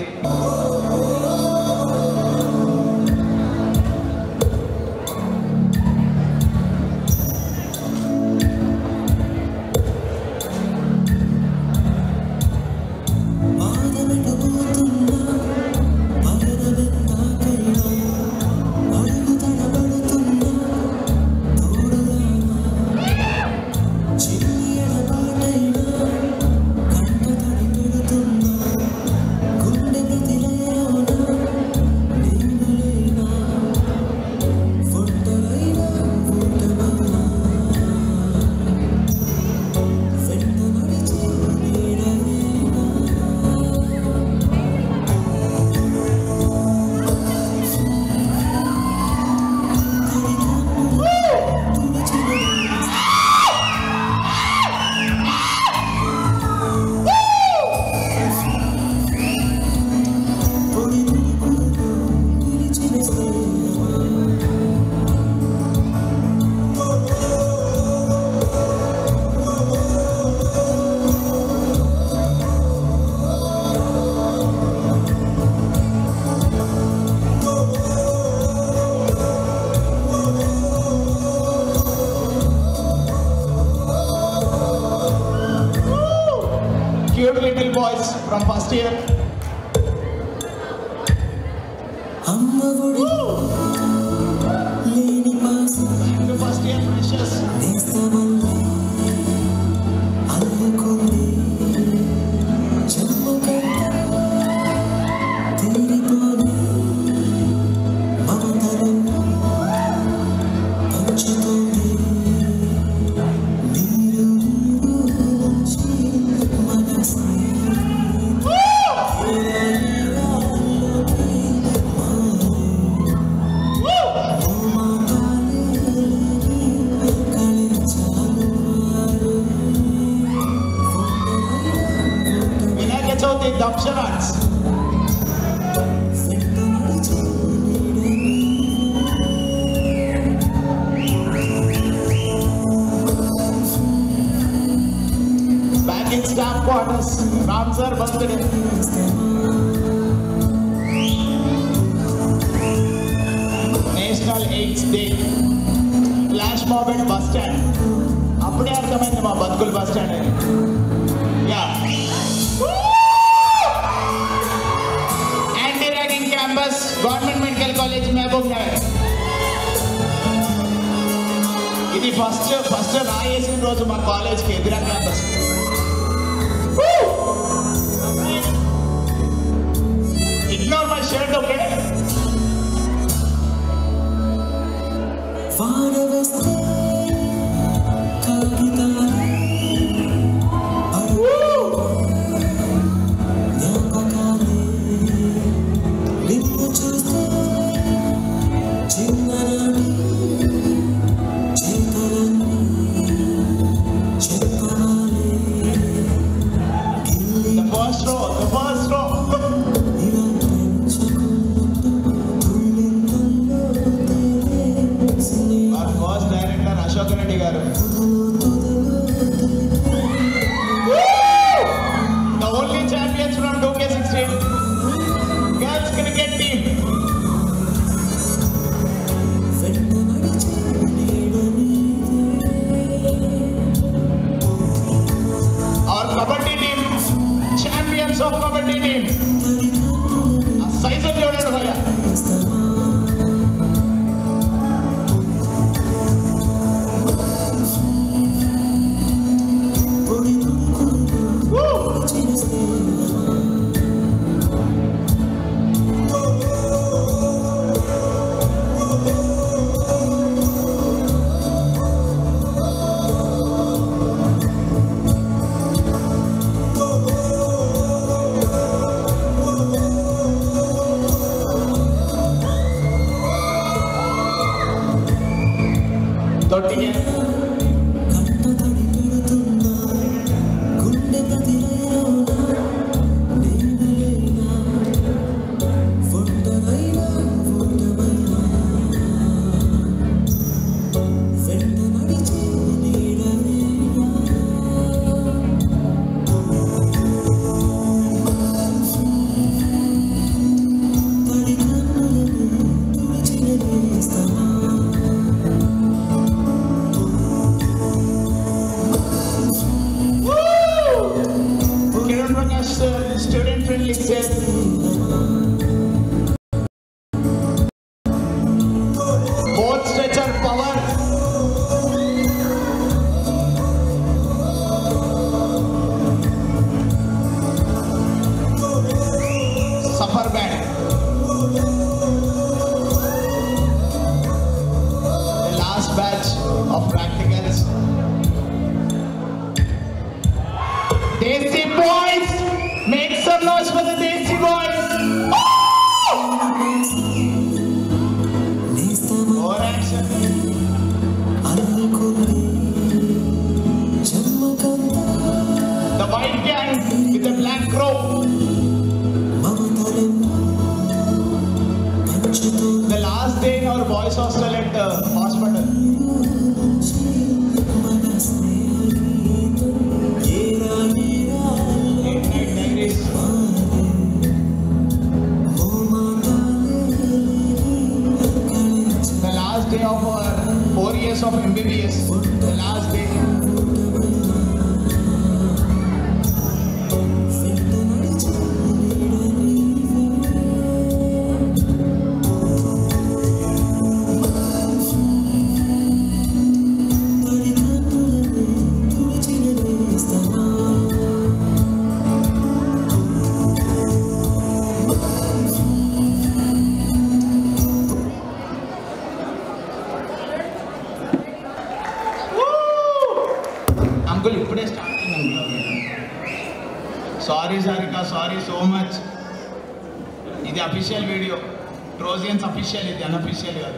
Cute little boys from first year. The first year freshers. Vinayaka Chavithi దక్షరాట్స్ back in staff quarters Ram sir birthday national AIDS day flash mob and bus stand అప్పుడే అర్థమైంది మా బతుకులు బస్ స్టాండ్ అని yeah anti ragging campus government medical college Mahabubnagar ఇది first first రాయేసిన రోజు మా కాలేజ్కి ఎదురా campus ignore my shirt okay The first row, the first row. Our first director అశోక్ రెడ్డి గారు The only champions from 2K16 girls cricket team. Our kabaddi team, champions of kabaddi team. ఆ size చూడండి భయ్యా తొట్టిగా of practicals. Desi boys, make some noise for the Desi boys. More action. The white gang with the black crow. The last day in our boys' hostel at the hospital. Eight night diaries. The last day of our four years of MBBS. The last day. Uncle ఇప్పుడే start అయింది sorry Sarika sorry so much ఇది official video Trojans official ఇది unofficial కాదు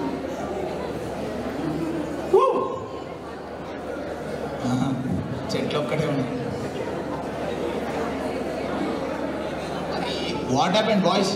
Woo! ఆహా, చెట్లు ఒక్కటే ఉన్నాయి what happen boys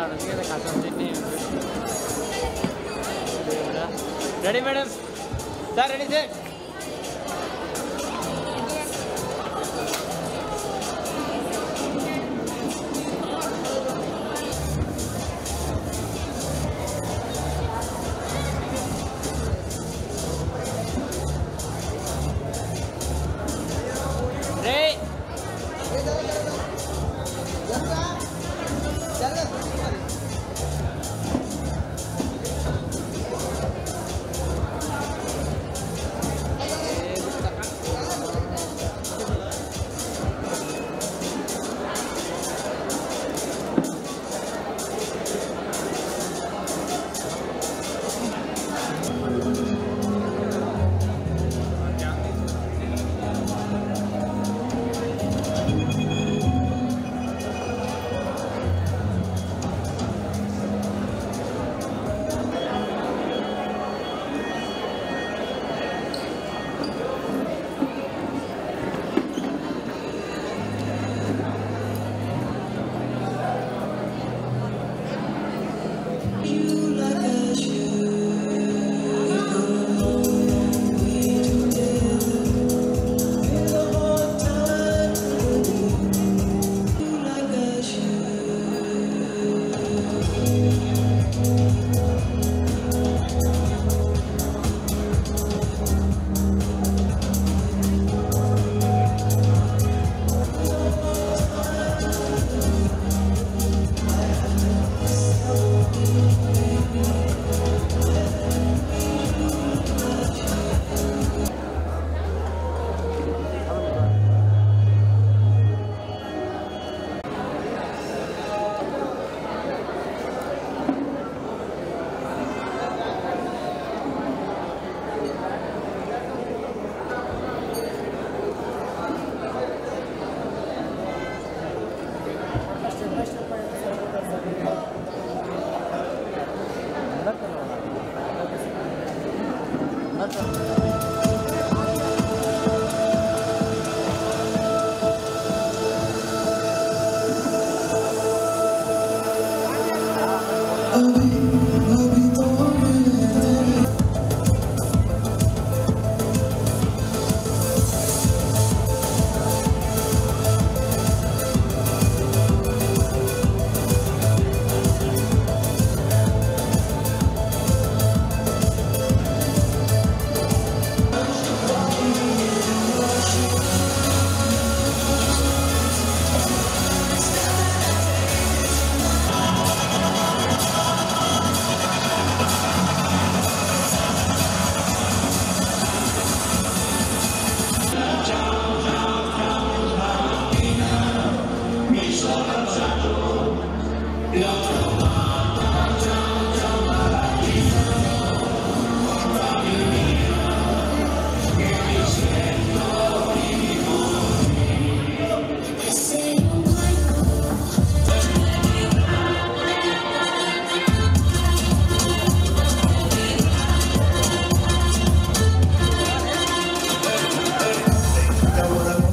ready madam sir ready sir రే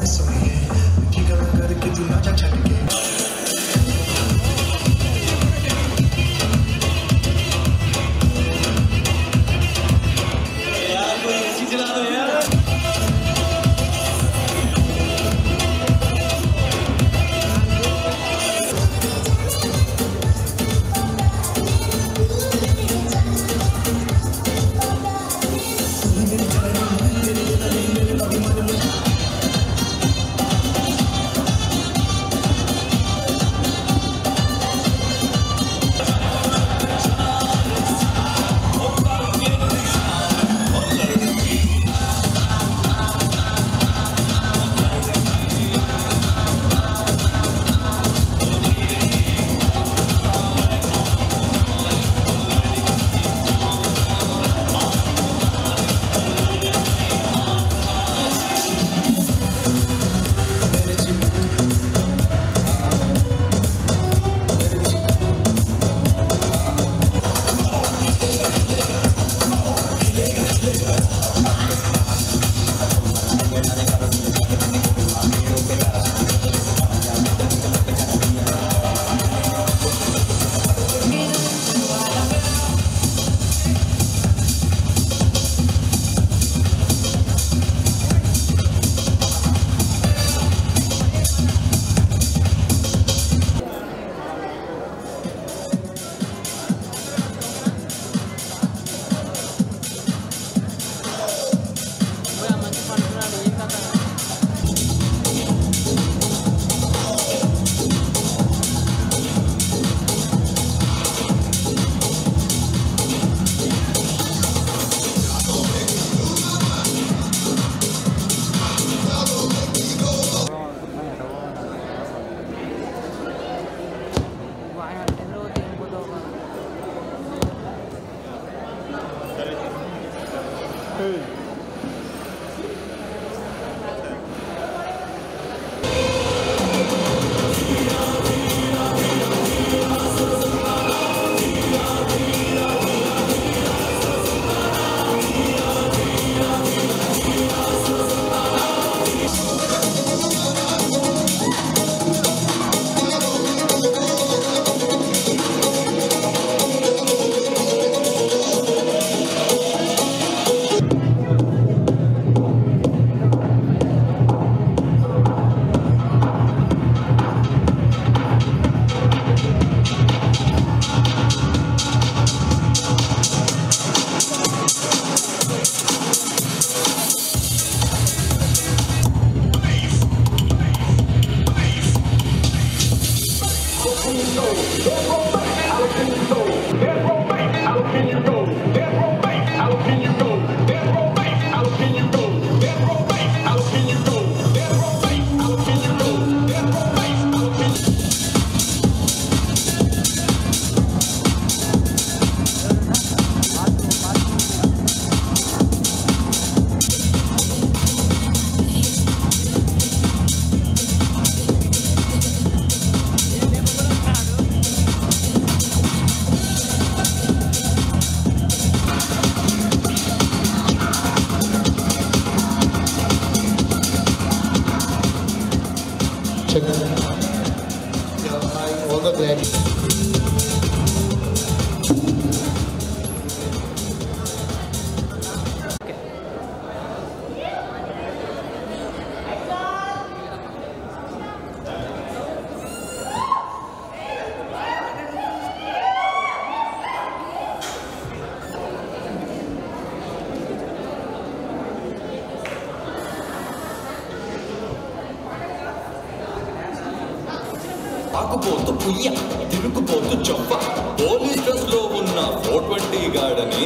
करके तू ना जा छट के Check. Yeah, hi, all the glad. ఆకుపోతూ పుయ్య తిరుగుపోతూ చొప్ప పోలీస్ డ్రెస్ లో ఉన్న ఫోర్ ట్వంటీ గార్డని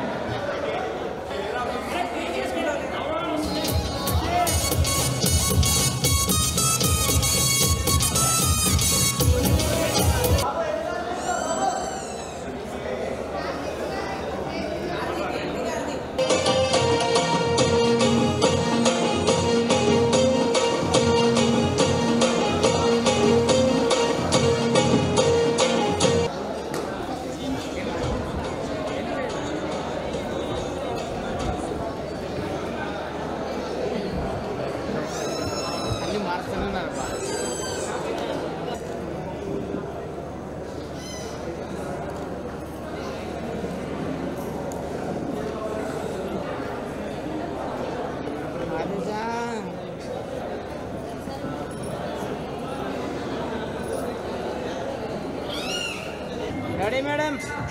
అన్ని మారుతున్నారు రెడీ మేడం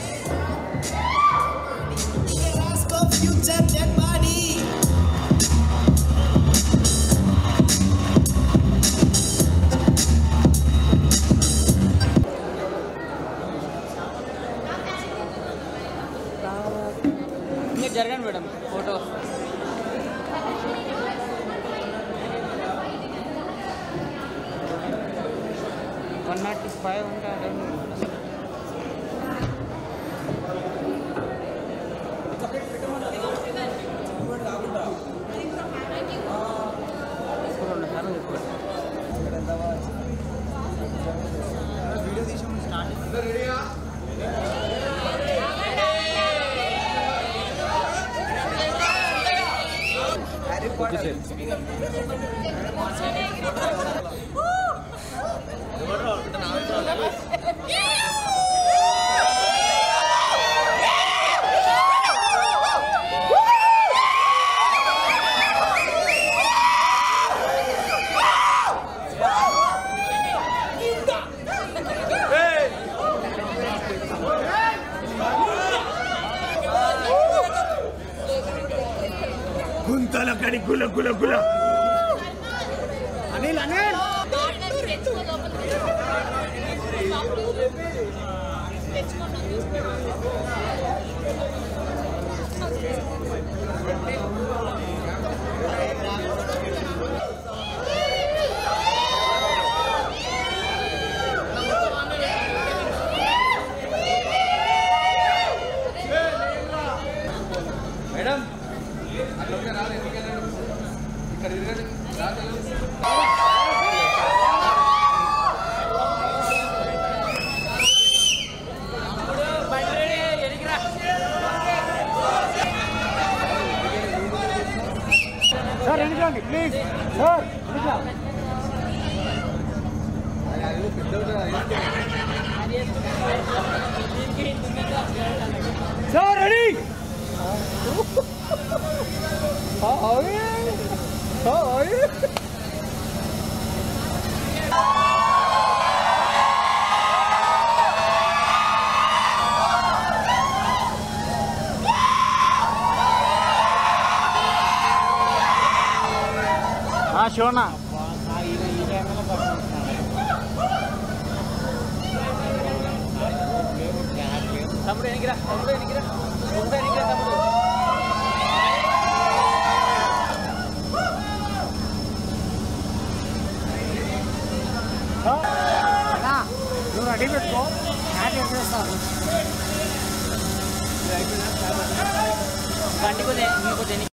ఇంకా జరగండి madam photo one not five ఉంటారు గుంతల కడి గుల గుల గుల అనిల్ అనిల్ మేడం సార్ ఎన్నికండి ప్లీజ్ సార్ ఎన్నికా సార్ రెడీ శివన్న తమ్ముడు ఎనికిరా తమ్ముడు ఎనికిరా ఒకసారి ఎనికిరా తమ్ముడు నువ్వు రెడీ పెట్టుకో హ్యాపీ చేస్తాను బండి కొద్దిగా ఇంకొద్ది